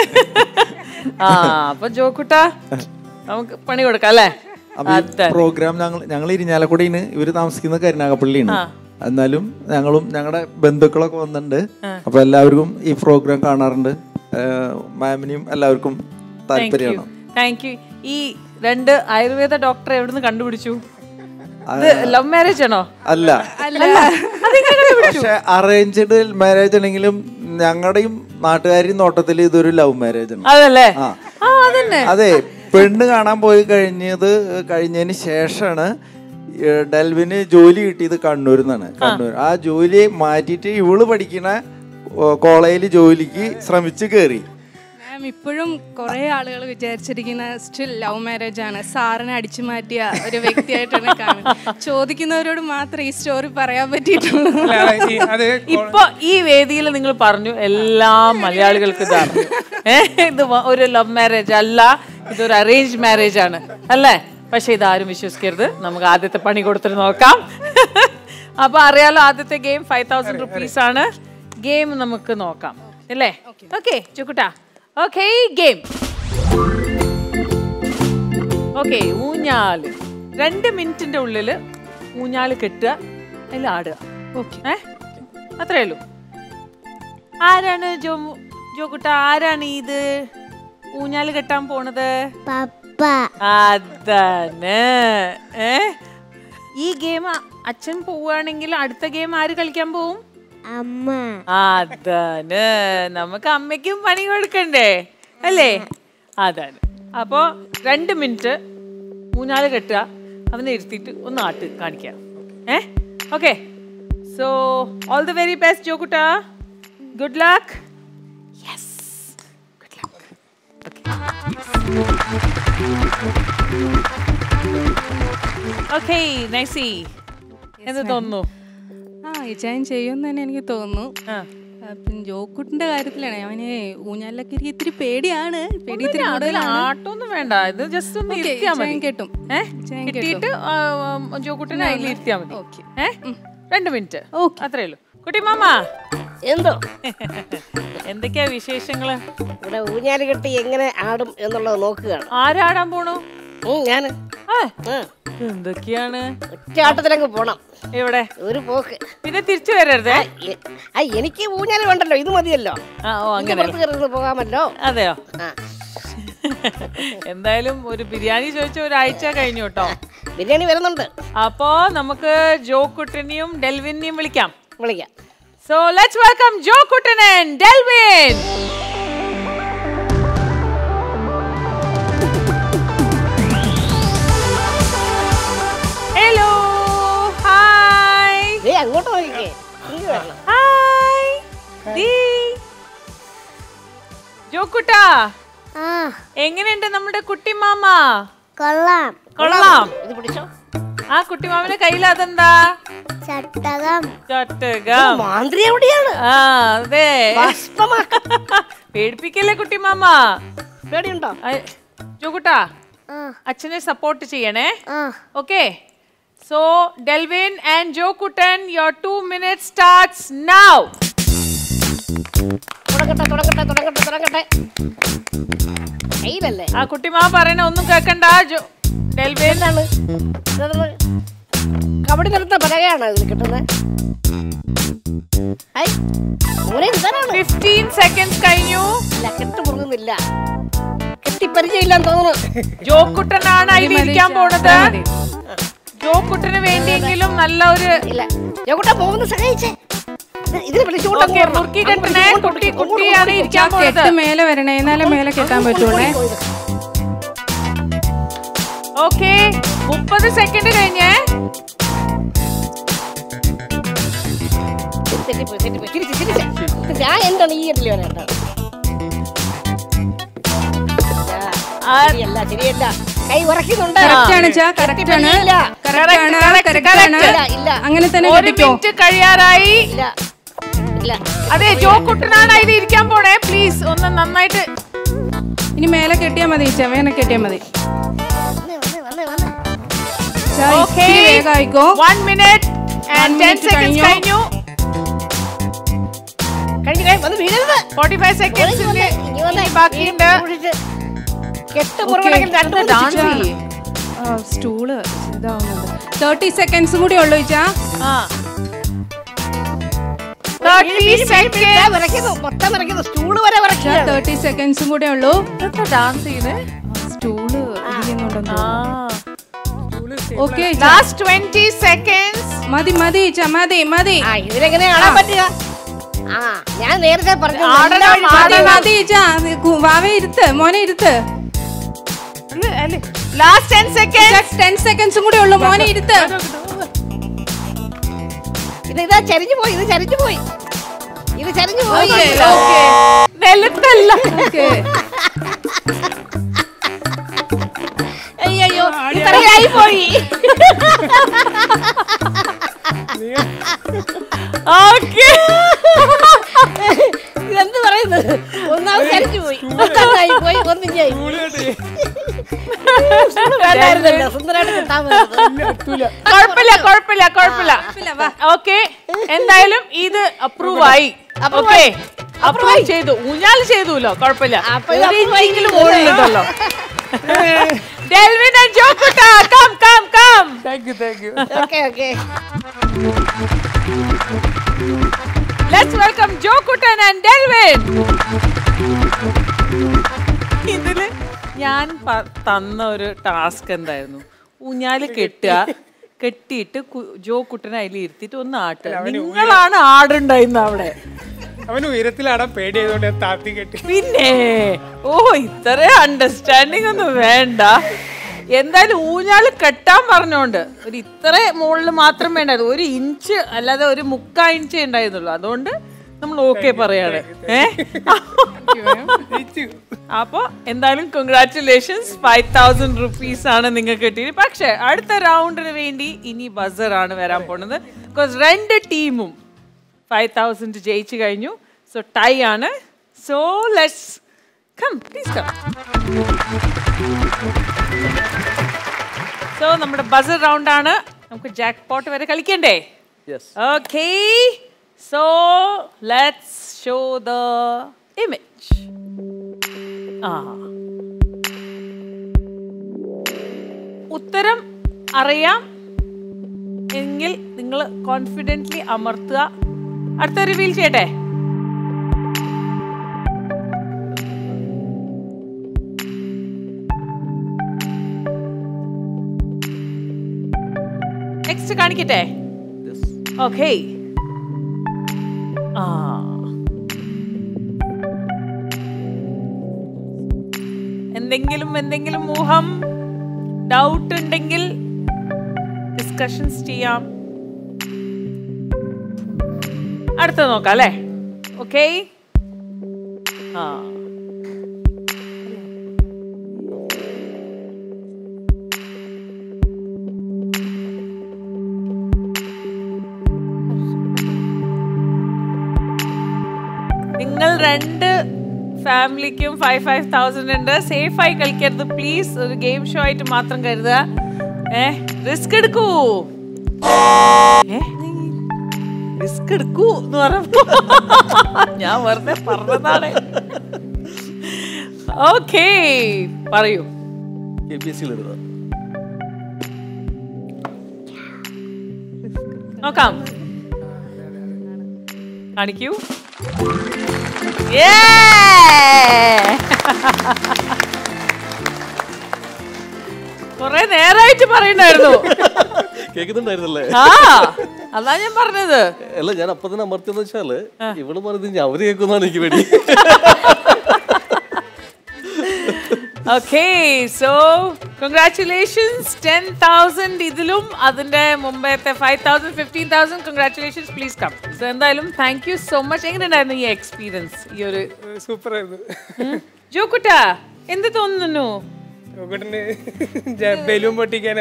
ആ അപ്പൊ ജോക്കുട്ടാ നമുക്ക് പണി കൊടുക്കാം അല്ലേ അപ്പൊ ഈ പ്രോഗ്രാം ഞങ്ങൾ ഞങ്ങൾ ഇരിഞ്ഞാലക്കുടയാണ് ഇവര് താമസിക്കുന്ന കരുനാഗപ്പള്ളിയാണ് എന്നാലും ഞങ്ങളും ഞങ്ങളുടെ ബന്ധുക്കളൊക്കെ വന്നിട്ടുണ്ട് അപ്പൊ എല്ലാവർക്കും ഈ പ്രോഗ്രാം കാണാറുണ്ട് ഏഹ് മാമിനെയും എല്ലാവർക്കും താല്പര്യമാണ് താങ്ക് യു ഈ രണ്ട് ആയുർവേദ ഡോക്ടറെ എവിടുന്ന് കണ്ടുപിടിച്ചു ലവ് മാരേജ് ആണോ അല്ല പക്ഷെ അറേഞ്ച്ഡ് മാരേജ് ആണെങ്കിലും ഞങ്ങളുടെയും നാട്ടുകാരെയും നോട്ടത്തിൽ ഇതൊരു ലവ് മാരേജ് ആണ് അതല്ലേ ആ. ആ അതന്നെ അതെ പെണ്ണ് കാണാൻ പോയി കഴിഞ്ഞത് കഴിഞ്ഞതിന് ശേഷമാണ് ഏഹ് ഡെൽവിന് ജോലി കിട്ടിയത് കണ്ണൂരിൽ നിന്നാണ് കണ്ണൂർ ആ ജോലി മാറ്റിയിട്ട് ഇവള് പഠിക്കണ കോളേജിൽ ജോലിക്ക് ശ്രമിച്ച് കയറി മാം ഇപ്പോഴും കുറെ ആളുകൾ വിചാരിച്ചിരിക്കുന്ന സ്റ്റിൽ ലവ് മാരേജ് ആണ് സാറിനെ അടിച്ചു മാറ്റിയ ഒരു വ്യക്തിയായിട്ടാണ് കാണുന്നത് ചോദിക്കുന്നവരോട് മാത്രമേ ഈ സ്റ്റോറി പറയാൻ പറ്റിയിട്ടുള്ളൂ അല്ല, അത് ഈ- അത് ഇപ്പൊ ഈ വേദിയിൽ നിങ്ങൾ പറഞ്ഞു എല്ലാ മലയാളികൾക്കും ഇതാണ് ഏഹ് ഇത് വ- ഒരു ലവ് മാരേജ് അല്ല ഇതൊരു അറേഞ്ച് മാരേജ് ആണ് അല്ലേ പക്ഷെ ഇതാരും വിശ്വസിക്കരുത് നമുക്ക് ആദ്യത്തെ പണി കൊടുത്തിട്ട് നോക്കാം അപ്പൊ അറിയാലോ ആദ്യത്തെ ഗെയിം ഫൈവ് തൗസൻഡ് റുപ്പീസ് ആണ് ഗെയിം നമുക്ക് നോക്കാം അല്ലേ ഓക്കെ ചുക്കുട്ടാ ഓക്കെ ഗെയിം ഓക്കെ ഊഞ്ഞാല് രണ്ട് മിനിറ്റിന്റെ ഉള്ളില് ഊഞ്ഞാല് കെട്ടുക അതിൽ ആടുക ഓക്കെ ഏ അത്രേ ഉള്ളൂ ആരാണ് ജോ ജോകുട്ട ആരാണ് ഇത് ഊഞ്ഞാല് കെട്ടാൻ പോണത് പപ്പ അതാണ് ഏ ഈ ഗെയിം അച്ഛൻ പോവുകയാണെങ്കിൽ അടുത്ത ഗെയിം ആര് കളിക്കാൻ പോവും അമ്മ അതാണ് നമുക്ക് അമ്മയ്ക്കും പണി കൊടുക്കണ്ടേ അല്ലേ അതാണ് അപ്പോ രണ്ട് മിനിറ്റ് മൂന്നാല് കെട്ടുക അവനെ ഇരുത്തിയിട്ട് ഒന്ന് ആട്ട് കാണിക്കാം ഏ okay so all the very best ജോക്കുട്ട good luck yes good luck okay Naisy എന്ത് തോന്നുന്നു ആ ഇച്ചായൻ ചെയ്യുമെന്ന് തന്നെ എനിക്ക് തോന്നുന്നു ആ ആ, പിന്നെ ജോക്കുട്ടിന്റെ കാര്യത്തിലാണ് അവന് ഊഞ്ഞാലിലൊക്കെ എനിക്ക് ഇത്തിരി പേടിയാണ് പേടി ഇത്തിരി അതിൽ കൂടുതലാണ് ആട്ടൊന്നും വേണ്ട ഇത് ജസ്റ്റ് ഒന്ന് Okay, ഇരുത്തിയാ മതി ഇച്ചായൻ കെട്ടും. ഏ? ഇച്ചായൻ കിട്ടിയിട്ട് ജോക്കുട്ടിനെ അതിൽ ഇരുത്തിയാ മതി Okay. ഏ രണ്ട് മിനിറ്റ് Okay. അത്രേ ഉള്ളൂ കുട്ടി മാമ എന്തോ എന്തൊക്കെയാ വിശേഷങ്ങള് ഇവിടെ ഊഞ്ഞാല് കെട്ടി എങ്ങനെ ആടും എന്നുള്ളത് നോക്കുകയാണ് ആരാടാൻ പോണു ഉം, ഞാന് ആ, ഉം. എന്തൊക്കെയാണ് ഒറ്റയാട്ടത്തിലങ്ങ് പോണം എവിടെ ഒരു പോക്ക് പിന്നെ തിരിച്ചു വരരുതേ എ- ആ എനിക്ക് ഊഞ്ഞാല് വേണ്ടല്ലോ ഇത് മതിയല്ലോ ആ ഓ ഇത് അങ്ങനെ പുറത്ത് കയറി പോകാമല്ലോ അതെയോ ആ എന്തായാലും ഒരു ബിരിയാണി ചോദിച്ച ഒരാഴ്ച കഴിഞ്ഞു കേട്ടോ ബിരിയാണി വരുന്നുണ്ട് അപ്പോ നമുക്ക് ജോ കുട്ടനെയും ഡെൽവിനെയും വിളിക്കാം വിളിക്കാം so let's welcome Jokuttan and Delvin hello hi ദേ അങ്ങോട്ട് നോക്കിക്കേ ഇങ്ങ് വരണം ഹായ് ദീ ജോ കുട്ടാ ആ എങ്ങനെയുണ്ട് നമ്മുടെ കുട്ടിമാമ കൊള്ളാം കൊള്ളാം ഇത് പിടിച്ചോ ആ കുട്ടിമാമന്റെ കയ്യിൽ അതെന്താ ചട്ടകം ചട്ടകം മാന്ത്രി എവിടെയാണ് ആ അതെ ഭസ്മമാക്ക പേടിപ്പിക്കല്ലേ കുട്ടിമാമ പേടിയുണ്ടോ ഐ, ജോകുട്ടാ ആ അച്ഛനെ സപ്പോർട്ട് ചെയ്യണേ ആ okay so Delvin and Jokuttan your two minute starts now തുടങ്ങട്ടെ തുടങ്ങട്ടെ തുടങ്ങട്ടെ തുടങ്ങട്ടെ കയ്യിലല്ലേ ആ കുട്ടിമാമ പറയണ ഒന്നും കേക്കണ്ട ജോ ഡെൽവിൻ എന്താണ് ഇതെന്താണ്? കബഡി നടത്ത പലകയാണോ ഇതിൽ കിട്ടുന്നത് ഐ മോനെ ഇതാരാണ് ഫിഫ്റ്റീൻ സെക്കൻഡ്സ് കഴിഞ്ഞു ഇല്ല കെട്ട് മുറുകുന്നില്ല കെട്ടി പരിചയമില്ലാന്ന് തോന്നുന്നു ജോക്കുട്ടനാണ് അതിൽ ഇരിക്കാൻ പോണത് മതി. ജോക്കുട്ടന് വേണ്ടിയെങ്കിലും നല്ല ഒരു ഇല്ല ജോക്കുട്ടാ പോകുന്ന സഹായിച്ചേ ഇത് ഇതിന് വിളിച്ചോണ്ട് ഓക്കെ മുറുക്കി കെട്ടണേ കുട്ടി കുട്ടിയാണ് ഇരിക്കാൻ പോണത് കെട്ട് മേലെ വരണേ എന്നാലേ മേലെ കെട്ടാൻ പറ്റുള്ളേ ഓക്കെ മുപ്പത് സെക്കൻഡ് കഴിഞ്ഞേ തെറ്റിപ്പോയി തെറ്റിപ്പോയി തിരിച്ച് തിരിച്ച് ഞാൻ എന്താണ് ഈ എട്ടിൽ വരേണ്ടത് ആ, ശരിയല്ല ശരിയല്ല കൈ ഉറക്കുന്നുണ്ട് കറക്റ്റ് ആണ് ചാ കറക്റ്റ് ആണ് ഇല്ല കറക്റ്റ് ആണ് correct, കറക്റ്റ് ആണ് ഇല്ല, ഇല്ല. അങ്ങനെ തന്നെ ഒരു കെട്ടിക്കോ മിനിറ്റ് കഴിയാറായി ഇല്ല ഇല്ല അതെ ജോ കുട്ടനാണ് അതിൽ ഇരിക്കാൻ പോണേ പ്ലീസ് ഒന്ന് നന്നായിട്ട് ഇനി മേലെ കെട്ടിയാ മതി ചെവേനെ കെട്ടിയാ മതി വന്നേ വന്നേ വന്നേ വന്നേ ചാ, ഓക്കെ ഇച്ചിരി വേഗം ആയിക്കോ one minute and ten minute seconds കഴിഞ്ഞു. കഴിഞ്ഞു കഴിഞ്ഞു കഴിഞ്ഞു വന്ന് വീഴരുത് ഫോർട്ടി ഫൈവ് സെക്കൻഡ്സ് ഇനി വന്നേ ബാക്കിയുണ്ട് കുഴിച്ച്. കെട്ട് മുറുകണമെങ്കിൽ രണ്ട് മൂന്ന് ഡാൻസ് ചുറ്റാണ്. ചെയ്യേ സ്റ്റൂള് ഇതാവുന്നുണ്ട് തേർട്ടി സെക്കൻഡ്സും കൂടി ഉള്ളു ചാ ആ തേർട്ടി വീഴ്, വീഴ്, വീഴ്, വീഴ്. ദാ സെക്കൻഡ് വിറയ്ക്കുന്നു, മൊത്തം വിറയ്ക്കുന്നു സ്റ്റൂള് വരെ ചാ വിറയ്ക്കുകയാണ്. തേർട്ടി സെക്കൻഡ്സും കൂടെ ഉള്ളൂ ഡാൻസ് ചെയ്തേ സ്റ്റൂള് ഇരിക്കുന്നുണ്ടെന്ന് ആ ഓക്കെ ലാസ്റ്റ് ട്വന്റി സെക്കൻഡ്സ് മതി മതി ചാ മതി മതി ആ ഇതിലെങ്ങനെ കാണാൻ പറ്റുക ആ ഞാൻ നേരത്തെ പറഞ്ഞു ആടണം, നല്ല വഴി മതി ആടണം. മതി ചാ വാവേ ഇരുത്ത് മോനെ ഇരുത്ത് ലാസ്റ്റ് ടെൻ സെക്കൻഡ് ടെൻ സെക്കൻഡ്സും കൂടി ഉള്ളു മോനെ ഇരുത്ത് ഇത് ഇതാ ചരിഞ്ഞു പോയി ഇത് ചരിഞ്ഞു പോയി ഇത് ചരിഞ്ഞു പോയി നിലത്തല്ല ഓക്കെ അയ്യോ ഇത്രയായി പോയി ഓക്കെ ഇതെന്ത് പറയുന്നത് ഒന്നാമത് ചരിഞ്ഞു പോയി ഒന്നാമതായി പോയി ഒന്നിഞ്ഞായി വേണ്ടായിരുന്നല്ലോ സുന്ദരായിട്ട് കിട്ടാൻ കുഴപ്പമില്ല കുഴപ്പമില്ല കുഴപ്പമില്ല ഓക്കെ എന്തായാലും ഇത് അപ്രൂവ് ആയി ഓക്കെ അപ്രൂവ് ചെയ്തു ഊഞ്ഞാൽ ചെയ്തുല്ലോ കുഴപ്പമില്ല അപ്പൊ ഇത് ഒരു approve ഇഞ്ചെങ്കിലും ആയി. മുകളിലുണ്ടല്ലോ ഡെൽവിൻ ആൻഡ് ജോക്കുട്ട come come come okay okay let's welcome Jokuttan and Delvin ഇതില് ഞാൻ പ- തന്ന ഒരു ടാസ്ക് എന്തായിരുന്നു ഊഞ്ഞാല് കെട്ടുക കെട്ടിയിട്ട് കു- ജോ കുട്ടനെ അതിൽ ഇരുത്തിയിട്ട് ഒന്ന് ആട്ടുക നിങ്ങളാണ് ആടുണ്ടായിരുന്ന അവിടെ അവന് ഉയരത്തിലാടാൻ പേടിയായതുകൊണ്ട് ഞാൻ താത്തി കെട്ടി പിന്നെ ഓ ഇത്ര അണ്ടർസ്റ്റാൻഡിങ് ഒന്നും വേണ്ട എന്തായാലും ഊഞ്ഞാല് കെട്ടാൻ പറഞ്ഞോണ്ട് ഒരു ഇത്ര മുകളിൽ മാത്രം വേണ്ടത് ഒരു ഇഞ്ച് അല്ലാതെ ഒരു മുക്കാ ഇഞ്ച് ഉണ്ടായിരുന്നുള്ളൂ അതുകൊണ്ട് നമ്മൾ ഓക്കെ പറയാണ് ഏ അപ്പൊ എന്തായാലും കൺഗ്രാറ്റുലേഷൻസ് ഫൈവ് തൗസൻഡ് റുപ്പീസ് ആണ് നിങ്ങൾക്ക് കിട്ടിയത് പക്ഷെ അടുത്ത റൗണ്ടിന് വേണ്ടി ഇനി ബസർ ആണ് വരാൻ പോണത് ബിക്കോസ് രണ്ട് ടീമും ഫൈവ് തൗസൻഡ് ജയിച്ചു കഴിഞ്ഞു സോ ടൈ ആണ് so let's come please come so നമ്മുടെ ബസർ റൗണ്ട് ആണ് നമുക്ക് ജാക്ക് പോട്ട് വരെ കളിക്കണ്ടേ okay so let's show the image ആ ഉത്തരം അറിയാം എങ്കിൽ നിങ്ങൾ കോൺഫിഡൻ്റ്ലി അമർത്തുക അടുത്ത റിവീൽ ചെയ്യട്ടെ നെക്സ്റ്റ് കാണിക്കട്ടെ ഓക്കെ ആ എന്തെങ്കിലും എന്തെങ്കിലും ഊഹം ഡൗട്ട് ഉണ്ടെങ്കിൽ ഡിസ്കഷൻസ് ചെയ്യാം അടുത്തത് നോക്കാം അല്ലേ ഓക്കെ ആ നിങ്ങൾ രണ്ട് ഫാമിലിക്കും ഫൈവ് ഫൈവ് തൗസൻഡ് ഉണ്ട് സേഫ് ആയി കളിക്കരുത് പ്ലീസ് ഒരു ഗെയിം ഷോ ആയിട്ട് മാത്രം കരുതുക ഏ റിസ്ക് എടുക്കൂ റിസ്ക് എടുക്കൂ എന്ന് പറഞ്ഞപ്പോ ഞാൻ വെറുതെ പറഞ്ഞതാണ് ഓക്കേ പറയൂ കെ പി എസ് സിയിൽ എഴുതാം നോക്കാം കാണിക്കൂ Yeah! കൊറേ നേരായിട്ട് പറയണ്ടായിരുന്നു കേൾക്കുന്നുണ്ടായിരുന്നല്ലേ ആ അതാ ഞാൻ പറഞ്ഞത് അല്ല ഞാൻ അപ്പൊ തന്നെ അമർത്തിയെന്ന് വെച്ചാല് ഇവള് പറഞ്ഞത് ഞാൻ അവര് കേൾക്കുന്നതാണ് എനിക്ക് വേണ്ടി okay so congratulations ten thousand ഇതിലും അതിന്റെ മുമ്പത്തെ five thousand fifteen thousand congratulations please come so എന്തായാലും താങ്ക് യു സോ മച്ച് എങ്ങനെയുണ്ടായിരുന്നു ഈ എക്സ്പീരിയൻസ് ഈ ഒരു സൂപ്പർ ആയിരുന്നു ജോക്കുട്ട എന്ത് തോന്നുന്നു നോക്കട്ടിന് ബലൂൺ പൊട്ടിക്കാനോ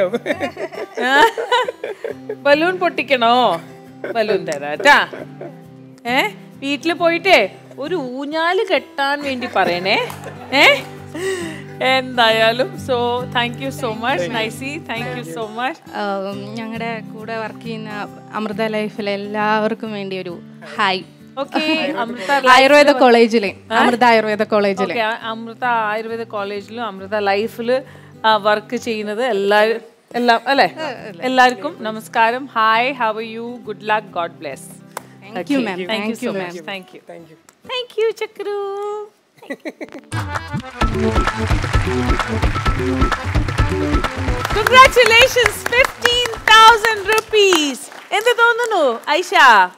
ബലൂൺ പൊട്ടിക്കണോ ബലൂൺ തരാട്ടാ ഏ വീട്ടിൽ പോയിട്ടേ ഒരു ഊഞ്ഞാല് കെട്ടാൻ വേണ്ടി പറയണേ ഏ എന്തായാലും so thank you so much Naisy thank you so much ഞങ്ങളുടെ കൂടെ വർക്ക് ചെയ്യുന്ന അമൃത ലൈഫിലെ എല്ലാവർക്കും വേണ്ടി ഒരു ഹായ് ഓക്കെ അമൃത ആയുർവേദ കോളേജിലെ അമൃത ആയുർവേദ കോളേജിലെ ഓക്കെ അമൃത ആയുർവേദ കോളേജിലും അമൃത ലൈഫിൽ വർക്ക് ചെയ്യുന്നത് എല്ലാവരും എല്ലാം അല്ലേ എല്ലാവർക്കും നമസ്കാരം hi how you good luck God bless Thank you, ma'am. Thank you Thank you, so ma'am. Much thank you thank you Chakru congratulations fifteen thousand rupees എന്ത് തോന്നുന്നു ഐഷ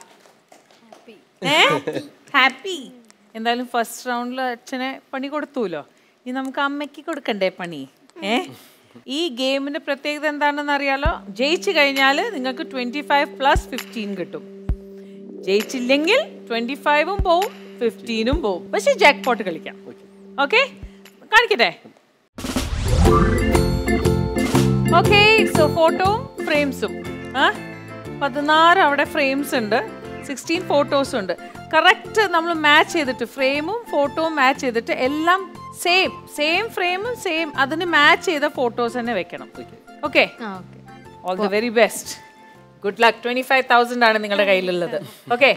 ഹാപ്പി എന്തായാലും ഫസ്റ്റ് റൗണ്ടിൽ അച്ഛനെ പണി കൊടുത്തൂലോ ഇനി നമുക്ക് അമ്മയ്ക്ക് കൊടുക്കണ്ടേ പണി ഏ ഈ ഗെയിമിന്റെ പ്രത്യേകത എന്താണെന്ന് അറിയാലോ ജയിച്ചു കഴിഞ്ഞാൽ നിങ്ങൾക്ക് ട്വന്റി ഫൈവ് പ്ലസ് ഫിഫ്റ്റീൻ കിട്ടും ജയിച്ചില്ലെങ്കിൽ ട്വന്റി ഫൈവും പോവും ഫിഫ്റ്റീനും പോവും പക്ഷെ ജാക്ക് പോട്ട് കളിക്കാം ഓക്കെ കാണിക്കട്ടെ ഓക്കെ സോ ഫോട്ടോവും ഫ്രെയിംസും ആ പതിനാറ് അവിടെ ഫ്രെയിംസ് ഉണ്ട് സിക്സ്റ്റീൻ ഫോട്ടോസ് ഉണ്ട് കറക്റ്റ് നമ്മൾ മാച്ച് ചെയ്തിട്ട് ഫ്രെയിമും ഫോട്ടോവും മാച്ച് ചെയ്തിട്ട് എല്ലാം സെയിം സെയിം ഫ്രെയിമും സെയിം അതിന് മാച്ച് ചെയ്ത ഫോട്ടോസ് തന്നെ വെക്കണം okay all the very best good luck twenty five thousand ആണ് നിങ്ങളുടെ കയ്യിലുള്ളത് ഓക്കെ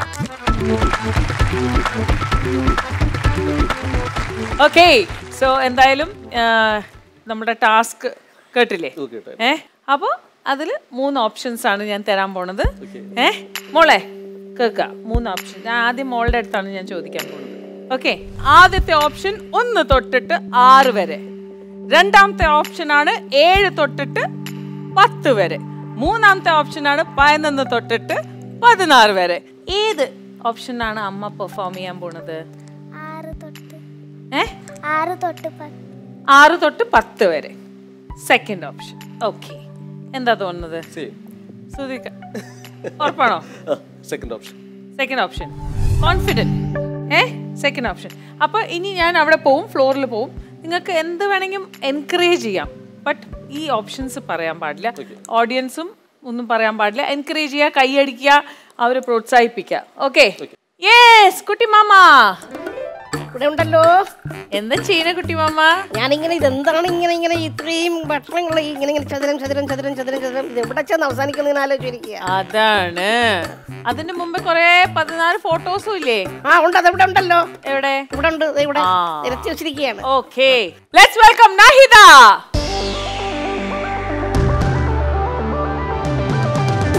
ഓക്കെ സോ എന്തായാലും ആ, നമ്മുടെ ടാസ്ക് കേട്ടില്ലേ ഏ അപ്പോൾ അതിൽ മൂന്ന് ഓപ്ഷൻസ് ആണ് ഞാൻ തരാൻ പോണത് ഏ മോളെ കേൾക്ക മൂന്ന് ഓപ്ഷൻ ഞാൻ ആദ്യം മോളുടെ അടുത്താണ് ഞാൻ ചോദിക്കാൻ പോകുന്നത് ഓക്കെ ആദ്യത്തെ ഓപ്ഷൻ ഒന്ന് തൊട്ടിട്ട് ആറ് വരെ രണ്ടാമത്തെ ഓപ്ഷൻ ആണ് ഏഴ് തൊട്ടിട്ട് പത്ത് വരെ മൂന്നാമത്തെ ഓപ്ഷൻ ആണ് പതിനൊന്ന് തൊട്ടിട്ട് പതിനാറ് വരെ ഏത് ഓപ്ഷനാണ് അമ്മ പെർഫോം ചെയ്യാൻ പോണത് ആറ് തൊട്ട് ഏ ആറ് തൊട്ട് പത്ത് ആറ് തൊട്ട് പത്ത് വരെ സെക്കൻഡ് ഓപ്ഷൻ ഓക്കെ എന്താ തോന്നുന്നത് സുധിക ഉറപ്പാണോ second option second option confident ഏ സെക്കൻഡ് ഓപ്ഷൻ അപ്പോൾ ഇനി ഞാൻ അവിടെ പോവും ഫ്ലോറിൽ പോവും നിങ്ങൾക്ക് എന്ത് വേണമെങ്കിലും എൻകറേജ് ചെയ്യാം ബട്ട് ഈ ഓപ്ഷൻസ് പറയാൻ പാടില്ല ഓഡിയൻസും ഒന്നും പറയാൻ പാടില്ല എൻകറേജ് ചെയ്യുക കൈയടിക്കുക അവരെ പ്രോത്സാഹിപ്പിക്കുക ഓക്കെ യെസ് കുട്ടി മാമ ഇവിടെ ഉണ്ടല്ലോ എന്താ ചെയ്യുന്ന കുട്ടി മാമ ഞാനിങ്ങനെ ഇതെന്താണ് ഇങ്ങനെ ഇങ്ങനെ ഇത്രയും ഭക്ഷണങ്ങൾ ഇങ്ങനെ ഇങ്ങനെ ചതുരം ചതുരം ചതുരം ചതുരം ചതുരം ഇത് എവിടെ ചെന്ന് അവസാനിക്കുന്ന ആലോചിച്ചിരിക്കുക അതാണ് അതിന്റെ മുമ്പ് കൊറേ പതിനാല് ഫോട്ടോസും ഇല്ലേ ആ ഉണ്ട് അതെവിടെ ഉണ്ടല്ലോ എവിടെ ഇവിടെ ഉണ്ട് ദേ ഇവിടെ ആ. നിരത്തി വെച്ചിരിക്കുകയാണ് okay let's welcome Nahida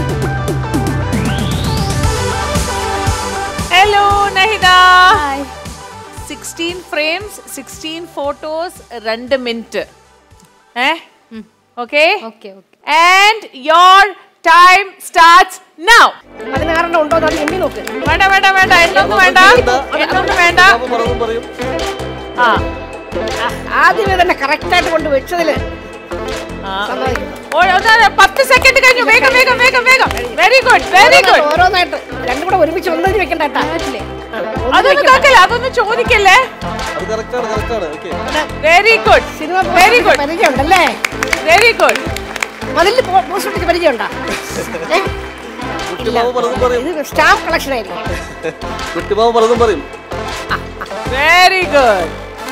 hello Nahida sixteen frames sixteen photos രണ്ട് മിനിറ്റ് ഏ okay okay okay and your time starts now പതിനാറെണ്ണം ഉണ്ടോ എന്ന് എണ്ണി നോക്ക് വേണ്ട വേണ്ട വേണ്ട എന്നൊന്നും വേണ്ട എന്നൊന്നും വേണ്ട അപ്പൊ മറന്നും പറയും ആ ആ, ആദ്യമേ തന്നെ കറക്റ്റ് ആയിട്ട് കൊണ്ട് വെച്ചതില് സമ്മതിക്കുന്നു. ഓ, ഒന്ന് പത്ത് സെക്കൻഡ് കഴിഞ്ഞു വേഗം വേഗം വേഗം വേഗം വെരി ഗുഡ് വെരി ഗുഡ് ഓരോന്നായിട്ട് രണ്ടും കൂടെ ഒരുമിച്ച് ഒന്നും വെക്കണ്ട കേട്ടാ അതൊന്നും കേൾക്കല്ല അതൊന്നും ചോദിക്കല്ലേ അത് കറക്റ്റാണ് കറക്റ്റാണ് okay very good cinema very good പരിചയമുണ്ടല്ലേ വെരി ഗുഡ് മതിലിൽ പോസ്റ്റ് ഒട്ടിച്ച് പരിചയമുണ്ടോ ഏ? കുട്ടിമാവ് പലതും പറയും ഇത് സ്റ്റാഫ് കളക്ഷൻ ആയിരിക്കും കുട്ടിമാവ് പലതും പറയും വെരി ഗുഡ്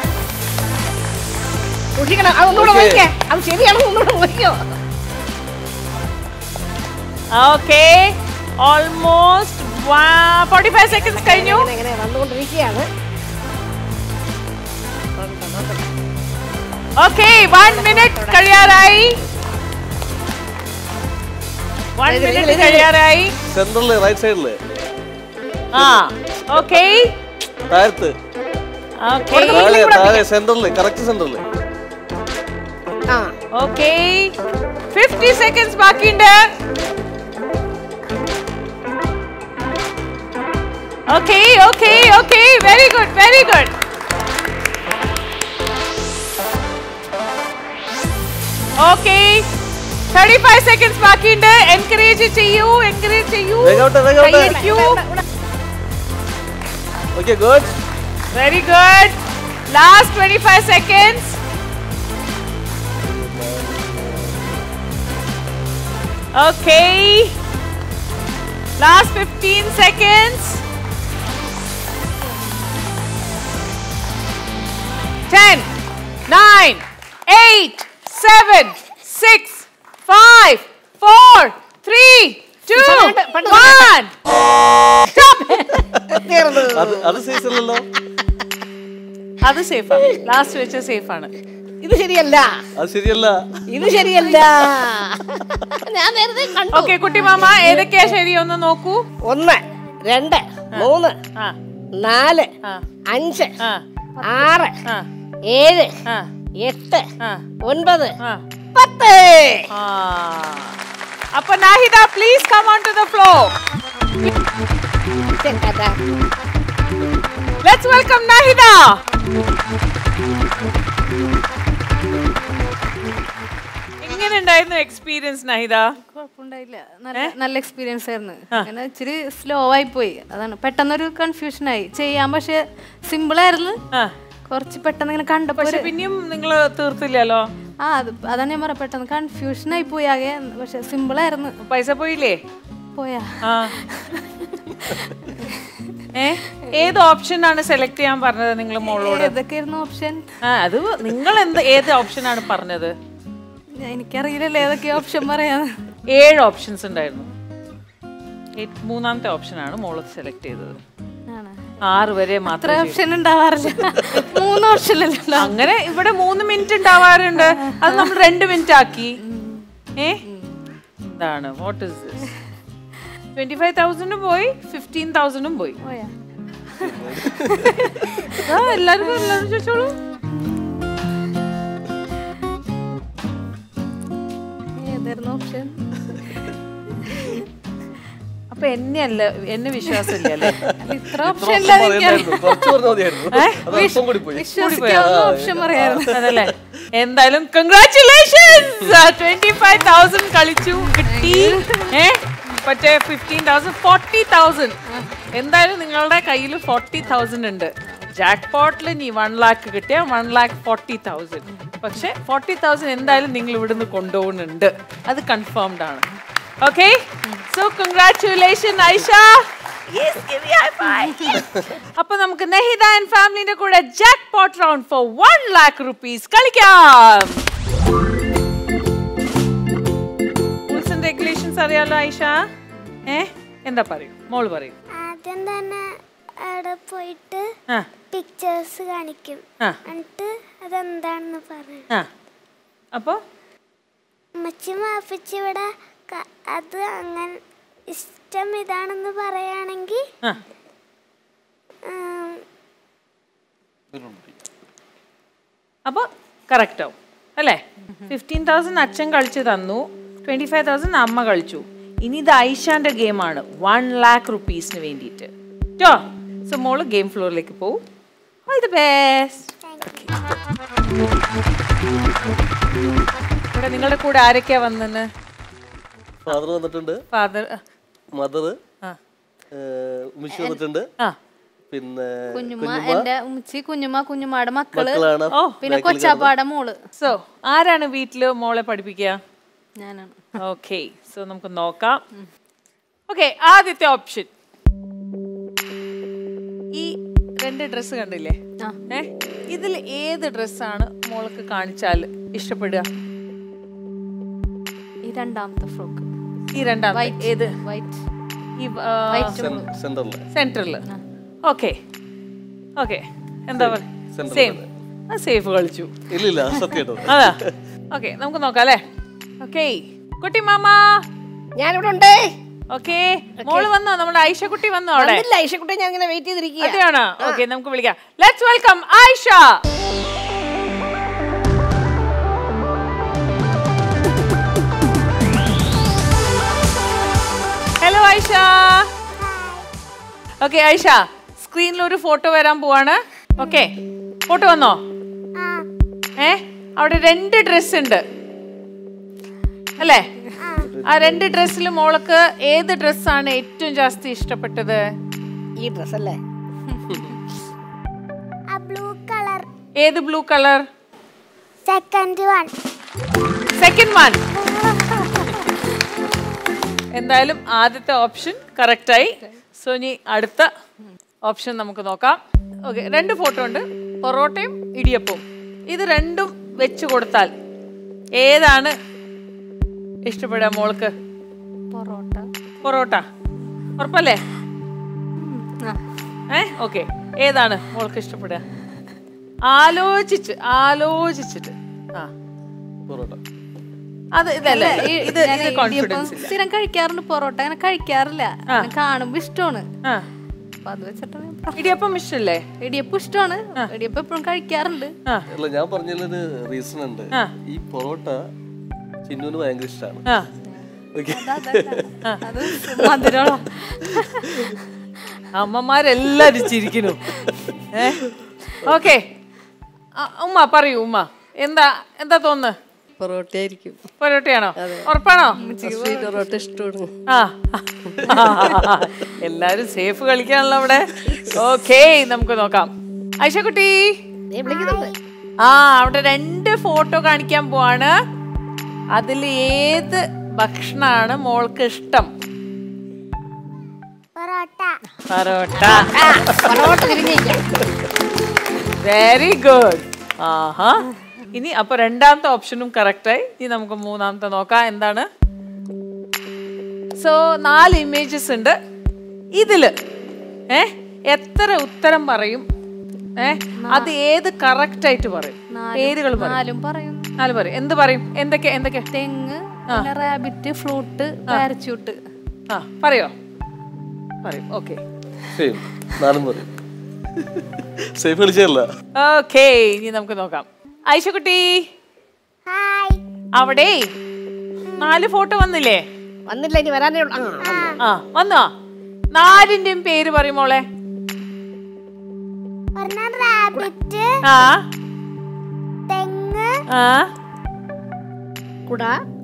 സൂക്ഷിക്കണം അതൊന്നുകൂടെ Okay. നോക്കിയേ അത് ശരിയാണോ ഒന്നുകൂടെ നോക്കിയോ okay almost forty five seconds കഴിഞ്ഞു ഇങ്ങനെ ഇങ്ങനെ വന്നുകൊണ്ടിരിക്കുകയാണ് ഓക്കെ വൺ മിനിറ്റ് കഴിയാറായി വൺ മിനിറ്റ് കഴിയാറായി സെന്ററില് റൈറ്റ് സൈഡില് ആ ഓക്കെ താഴത്ത് ഓക്കെ താഴെ താഴെ സെന്ററില് കറക്റ്റ് സെന്ററില് ആ ഓക്കെ ഫിഫ്റ്റി സെക്കൻഡ്സ് ബാക്കിയുണ്ട് okay okay okay very good very good okay thirty five seconds ബാക്കിയുണ്ട് എൻകറേജ് ചെയ്യൂ എൻകറേജ് ചെയ്യൂ വേഗാവട്ടെ, വേഗാവട്ടെ. കൈയടിക്കൂ okay good very good last twenty five seconds Okay. Last 15 seconds. 10, 9, 8, 7, 6, 5, 4, 3, 2, 1. Stop. തീർന്നു അത് അത് സീസണിലല്ലോ അത് സേഫാണ് ലാസ്റ്റ് വെച്ച സേഫാണ് ഇത് ശരിയല്ല അത് ശരിയല്ല ഇത് ശരിയല്ല ഞാൻ നേരത്തെ കണ്ടു ഓക്കെ കുട്ടി മാമ ഏതൊക്കെയാ ശരി ഒന്ന് നോക്കൂ ഒന്ന് രണ്ട് മൂന്ന് ആ നാല് ആ. അഞ്ച് ആ ആറ് ആ ഏഴ് ആ എട്ട് ആ ഒൻപത് ആ പത്ത് ആ അപ്പൊ Nahida please come on to the floor ചെക്കട്ടാ. ലെറ്റ്സ് വെൽക്കം നാഹിദ എങ്ങനെ ഉണ്ടായിരുന്നു എക്സ്പീരിയൻസ് നാഹിദ കുഴപ്പമുണ്ടായില്ല നല്ല നല്ല എക്സ്പീരിയൻസ് ആയിരുന്നു അങ്ങനെ ഇച്ചിരി സ്ലോ ആയി പോയി അതാണ് പെട്ടെന്നൊരു കൺഫ്യൂഷൻ ആയി ചെയ്യാൻ പക്ഷെ സിമ്പിൾ ആയിരുന്നു ആ കുറച്ച് പെട്ടെന്ന് ഇങ്ങനെ കണ്ടപ്പോ പക്ഷെ ഒരു- പിന്നെയും നിങ്ങൾ തീർത്തില്ലല്ലോ ആ അത് അതാണ് ഞാൻ പറയാം പെട്ടെന്ന് കൺഫ്യൂഷൻ ആയി പോയി ആകെ പക്ഷെ സിമ്പിൾ ആയിരുന്നു പൈസ പോയില്ലേ പോയാ ആ ഏ ഏത് ഓപ്ഷൻ ആണ് സെലക്ട് ചെയ്യാൻ പറഞ്ഞത് നിങ്ങൾ മോളോട് ഏതൊക്കെയായിരുന്നു ഓപ്ഷൻ ആ അത് നിങ്ങൾ എന്ത് ഏത് ഓപ്ഷൻ ആണ് പറഞ്ഞത് എനിക്കറിയില്ലല്ലോ ഏതൊക്കെ ഓപ്ഷൻ പറയാന്ന് ഏഴ് ഓപ്ഷൻസ് ഉണ്ടായിരുന്നു ഏ- മൂന്നാമത്തെ ഓപ്ഷൻ ആണ് മോള് സെലക്ട് ചെയ്തത് ആണ് ആറ് വരെ അത്ര മാത്രമേ ചെയ്യൂ. ഓപ്ഷൻ ഉണ്ടാവാറില്ല മൂന്ന് ഓപ്ഷൻ അല്ലല്ലോ അങ്ങനെ ഇവിടെ മൂന്ന് മിനിറ്റ് ഉണ്ടാവാറുണ്ട് അത് നമ്മൾ രണ്ട് മിനിറ്റ് ആക്കി ഏ എന്താണ് what is this twenty five തൗസൻഡും പോയി ഫിഫ്റ്റീൻ തൗസൻഡും പോയി പോയാ ആ, എല്ലാവർക്കും എല്ലാവരും ചോദിച്ചോളൂ ഏതായിരുന്നു ഓപ്ഷൻ അപ്പൊ എന്നെ അല്ല എന്നെ വിശ്വാസമില്ല അല്ലേ ഇത്ര ഓപ്ഷൻ ഇല്ലാതെ പറയണ്ടായിരുന്നു കുറച്ച് പറഞ്ഞാൽ മതിയായിരുന്നു അത് അല്പം കൂടി പോയി വിശ്വസിക്കാവുന്ന ഓപ്ഷൻ പറയായിരുന്നു അതല്ലേ എന്തായാലും കൺഗ്രാറ്റുലേഷൻസ് ട്വന്റി ഫൈവ് തൗസൻഡ് കളിച്ചു കിട്ടി ഏ മറ്റേ ഫിഫ്റ്റീൻ തൗസൻഡ് ഫോർട്ടി തൗസൻഡ് എന്തായാലും നിങ്ങളുടെ കയ്യിൽ ഫോർട്ടി തൗസൻഡ് ഉണ്ട് ജാക്ക് പോട്ടിൽ നീ വൺ ലാക്ക് കിട്ടിയ വൺ ലാക്ക് ഫോർട്ടി തൗസൻഡ് പക്ഷെ ഫോർട്ടി തൗസൻഡ് എന്തായാലും നിങ്ങൾ ഇവിടുന്ന് കൊണ്ടുപോകുന്നുണ്ട് അത് കൺഫേംഡ് ആണ് ഓക്കെ സോ കൺഗ്രാറ്റുലേഷൻ ഐഷ അപ്പൊ നമുക്ക് നെഹിദ ആൻഡ് ഫാമിലിന്റെ കൂടെ jackpot round for one lakh rupees കളിക്കാം റൂൾസ് ആൻഡ് റെഗുലേഷൻസ് അറിയാലോ ഐഷ ഏ എന്താ പറയൂ മോള് പറയൂ ആദ്യം തന്നെ അവിടെ പോയിട്ട് ആ പിക്ചേഴ്സ് കാണിക്കും ആ. എന്നിട്ട് അതെന്താണെന്ന് പറയും ആ അപ്പോ അമ്മച്ചി മാപ്പിച്ച് ഇവിടെ ക- അത് അങ്ങനെ ഇഷ്ടം ഇതാണെന്ന് പറയുകയാണെങ്കിൽ ആ ഉം, അപ്പോൾ കറക്റ്റ് ആവും അല്ലേ ഫിഫ്റ്റീൻ തൗസൻഡ് അച്ഛൻ കളിച്ച് തന്നു ട്വൻറ്റി ഫൈവ് തൗസൻഡ് അമ്മ കളിച്ചു ഇനി ഇത് ഐഷാന്റെ ഗെയിമാണ് വൺ ലാക്ക് റുപ്പീസിന് വേണ്ടിയിട്ട് കേട്ടോ സോ മോള് ഗെയിം ഫ്ലോറിലേക്ക് പോവും ഓൾ ദി ബെസ്റ്റ് ഇവിടെ നിങ്ങളുടെ കൂടെ ആരൊക്കെയാ വന്നെന്ന് ഫാദർ വന്നിട്ടുണ്ട് ഫാദർ മദർ ആ ഉമിഷ് വന്നിട്ടുണ്ട് ആ പിന്നെ കുഞ്ഞുമ്മ എന്റെ ഉമ്മച്ചി കുഞ്ഞുമ്മ കുഞ്ഞുമ്മയുടെ മക്കള് മക്കളാണ് ഓ പിന്നെ കൊച്ചാപ്പാടെ മോള് സോ ആരാണ് വീട്ടിൽ മോളെ പഠിപ്പിക്കുക ഞാനാണ് ഓക്കെ സോ നമുക്ക് നോക്കാം ഓക്കെ ആദ്യത്തെ ഓപ്ഷൻ ഈ രണ്ട് ഡ്രസ്സ് കണ്ടില്ലേ ആ. ഏ ഇതിൽ ഏത് ഡ്രസ്സാണ് മോൾക്ക് കാണിച്ചാൽ ഇഷ്ടപ്പെടുക ഈ രണ്ടാമത്തെ ഫ്രോക്ക് ഈ രണ്ടാമത്തെ ഏത് വൈറ്റ് ഈ വൈറ്റ് സെന്ററിൽ സെന്ററിൽ ഓക്കെ ഓക്കെ എന്താ പറയുക Center സെയിം സേഫ് കളിച്ചു ഇല്ലില്ല സത്യം അതാ ഓക്കെ നമുക്ക് നോക്കാം അല്ലേ ഓക്കെ കുട്ടി മാമ ഞാനിവിടെ ഉണ്ട് ഓക്കെ മോള് വന്നോ നമ്മുടെ ഐഷ കുട്ടി വന്നോ അവിടെ വന്നില്ല ഐഷക്കുട്ടി ഞാൻ ഇങ്ങനെ വെയിറ്റ് ചെയ്തിരിക്കുക അതെയാണോ ഓക്കെ നമുക്ക് വിളിക്കാം let's welcome Ayisha hello Ayisha okay Ayisha സ്ക്രീനിൽ ഒരു ഫോട്ടോ വരാൻ പോവാണ് ഓക്കെ ഫോട്ടോ വന്നോ ആ ഏ അവിടെ രണ്ട് ഡ്രസ് ഉണ്ട് അല്ലേ ആ രണ്ട് ഡ്രസ്സിൽ മോൾക്ക് ഏത് ഡ്രസ്സാണ് ഏറ്റവും ജാസ്തി ഇഷ്ടപ്പെട്ടത് ഈ ഡ്രസ് അല്ലേ ആ ബ്ലൂ കളർ ഏത് blue colour second one second one എന്തായാലും ആദ്യത്തെ ഓപ്ഷൻ കറക്റ്റായി സോ ഇനി അടുത്ത ഓപ്ഷൻ നമുക്ക് നോക്കാം ഓക്കെ രണ്ട് ഫോട്ടോ ഉണ്ട് പൊറോട്ടയും ഇടിയപ്പവും ഇത് രണ്ടും വെച്ച് കൊടുത്താൽ ഏതാണ് ഇഷ്ടപ്പെടുക മോൾക്ക് പൊറോട്ട പൊറോട്ട ഉറപ്പല്ലേ ആ. ഏ ഓക്കെ ഏതാണ് മോൾക്ക് ഇഷ്ടപ്പെടുക ആലോചിച്ച് ആലോചിച്ചിട്ട് ആ പൊറോട്ട അത് ഇതല്ലേ ഈ ഇത് ഞാൻ ഇത് ഇടിയപ്പം കോൺഫിഡൻസ് ഇല്ല സ്ഥിരം കഴിക്കാറുണ്ട് പൊറോട്ട അങ്ങനെ കഴിക്കാറില്ല അങ്ങനെ കാണുമ്പോ ഇഷ്ടമാണ് ആ അപ്പൊ അത് വെച്ചിട്ടാണ് ഞാൻ പറഞ്ഞത്. ഇടിയപ്പം ഇഷ്ടല്ലേ ഇടിയപ്പം ഇഷ്ടമാണ് ഇടിയപ്പം എപ്പോഴും കഴിക്കാറുണ്ട് ആ അല്ല ഞാൻ പറഞ്ഞതിലൊരു റീസൺ ഉണ്ട് ആ. ഈ പൊറോട്ട ചിന്നുവിന് ഭയങ്കര ഇഷ്ടമാണ് ആ ഓക്കെ അത് മധുരമുള്ള അമ്മമാരെല്ലാരും ചിരിക്കുന്നു ഏ ഓക്കെ ഉമ്മ പറയൂ ഉമ്മ എന്താ എന്താ തോന്നുന്നു പൊറോട്ടയായിരിക്കും പൊറോട്ടയാണോ ഉറപ്പാണോ സ്വീറ്റ് പൊറോട്ട ഇഷ്ടമാണ് ആ എല്ലാരും സേഫ് കളിക്കാണല്ലോ അവിടെ ഓക്കേ നമുക്ക് നോക്കാം ഐഷക്കുട്ടി ദേ വിളിക്കുന്നുണ്ട് ആ അവിടെ രണ്ട് ഫോട്ടോ കാണിക്കാൻ പോവാണ് അതിൽ ഏത് ഭക്ഷണാണ് മോൾക്ക് ഇഷ്ടം പൊറോട്ട പൊറോട്ട പൊറോട്ട തിരിഞ്ഞിരിക്കാം വെരി ഗുഡ് ആഹാ ഇനി അപ്പൊ രണ്ടാമത്തെ ഓപ്ഷനും കറക്റ്റായി ഇനി നമുക്ക് മൂന്നാമത്തെ നോക്കാം എന്താണ് സോ നാല് ഇമേജസ് ഉണ്ട് ഇതില് ഏ എത്ര ഉത്തരം പറയും ഏ അത് ഏത് കറക്റ്റ് ആയിട്ട് പറയും പേരുകൾ പറയും നാലും പറയും നാല് പറയും എന്ത് പറയും എന്തൊക്കെ എന്തൊക്കെ തെങ്ങ് പിന്നെ റാബിറ്റ് ഫ്ലൂട്ട് പാരച്യൂട്ട് ആ പറയോ പറയും ഓക്കെ സെയിം നാലും പറയും സേഫ് കളിച്ചല്ല ഓക്കെ ഇനി നമുക്ക് നോക്കാം ഐശക്കുട്ടി ഹായ് അവിടെ നാല് ഫോട്ടോ വന്നില്ലേ വന്നില്ല ഇനി വരാനേ ഉള്ളൂ ആ, ആ വന്നോ നാലിന്റെയും പേര് പറയും മോളെ ഒരെണ്ണം റാബിറ്റ് ആ തെങ്ങ് ആ കുട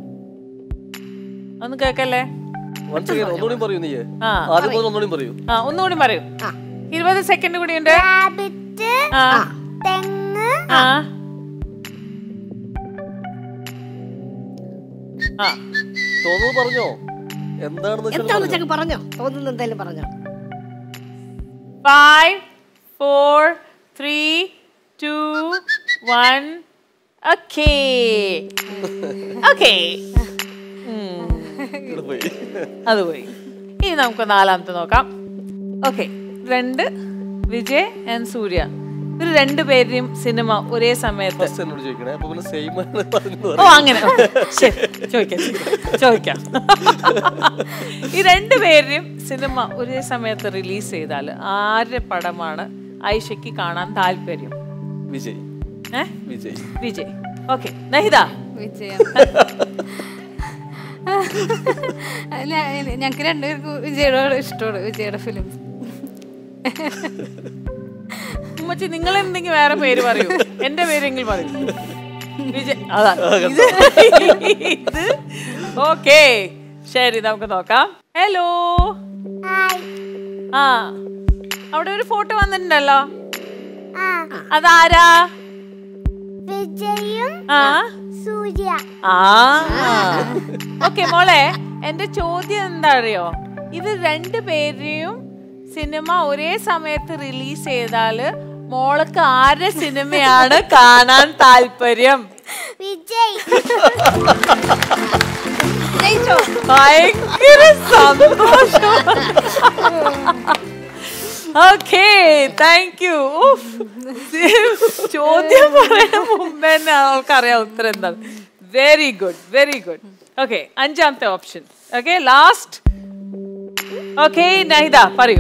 ഒന്ന് കേക്കല്ലേ വൺ സെക്കൻഡ് ഒന്നുകൂടി പറയൂ നീ ആ ആദ്യം മുതൽ ഒന്നുകൂടി പറയൂ ആ ഒന്നുകൂടി പറയൂ ഇരുപത് സെക്കൻഡ് കൂടി ഉണ്ട് റാബിറ്റ് ആ തെങ്ങ് ആ ആ തോന്നുന്നു പറഞ്ഞോ എന്താണെന്ന് വെച്ചാൽ എന്താന്ന് വെച്ചാൽ പറഞ്ഞോ തോന്നുന്നു എന്തായാലും പറഞ്ഞോ five four three two one okay okay ഇവിടെ പോയി അത് പോയി ഇനി നമുക്ക് നാലാമത്തെ നോക്കാം ഓക്കെ രണ്ട് വിജയ് ആൻഡ് സൂര്യ ഒരു രണ്ടുപേരുടെയും സിനിമ ഒരേ സമയത്ത് ഫസ്റ്റ് എന്നോട് ചോദിക്കണേ അപ്പൊ പിന്നെ സെയിം ആണ് പറഞ്ഞു ഓ അങ്ങനെ ശരി ചോദിക്കാം ചോദിക്കാം ഈ രണ്ടുപേരുടെയും സിനിമ ഒരേ സമയത്ത് റിലീസ് ചെയ്താൽ ആരുടെ പടമാണ് ഐഷയ്ക്ക് കാണാൻ താല്പര്യം വിജയ് ഏ വിജയ് വിജയ് ഓക്കെ നഹിത വിജയം ഞങ്ങൾക്ക് രണ്ടുപേർക്കും വിജയുടെ ഇഷ്ടമാണ് വിജയുടെ ഫിലിം ഉമ്മച്ചി നിങ്ങൾ എന്തെങ്കിലും വേറെ പേര് പറയൂ എന്റെ പേരെങ്കിലും പറയൂ വിജയ് അതാ ഇത് ഇത് ഓക്കെ ശരി നമുക്ക് നോക്കാം ഹലോ ഹായ് ആ അവിടെ ഒരു ഫോട്ടോ വന്നിട്ടുണ്ടല്ലോ ആ അതാരാ വിജയും ആ സൂര്യ ആ ഓക്കെ മോളെ എന്റെ ചോദ്യം എന്താ അറിയോ ഇത് രണ്ടു പേരെയും സിനിമ ഒരേ സമയത്ത് റിലീസ് ചെയ്താല് മോൾക്ക് ആരുടെ സിനിമയാണ് കാണാൻ താല്പര്യം വിജയ് ഭയങ്കര സന്തോഷം ഓക്കെ താങ്ക് യു ചോദ്യം പറയാൻ മുമ്പ് തന്നെ അവൾക്കറിയാം ഉത്തരം എന്താണ് very good very good okay അഞ്ചാമത്തെ option okay last okay Nahida പറയൂ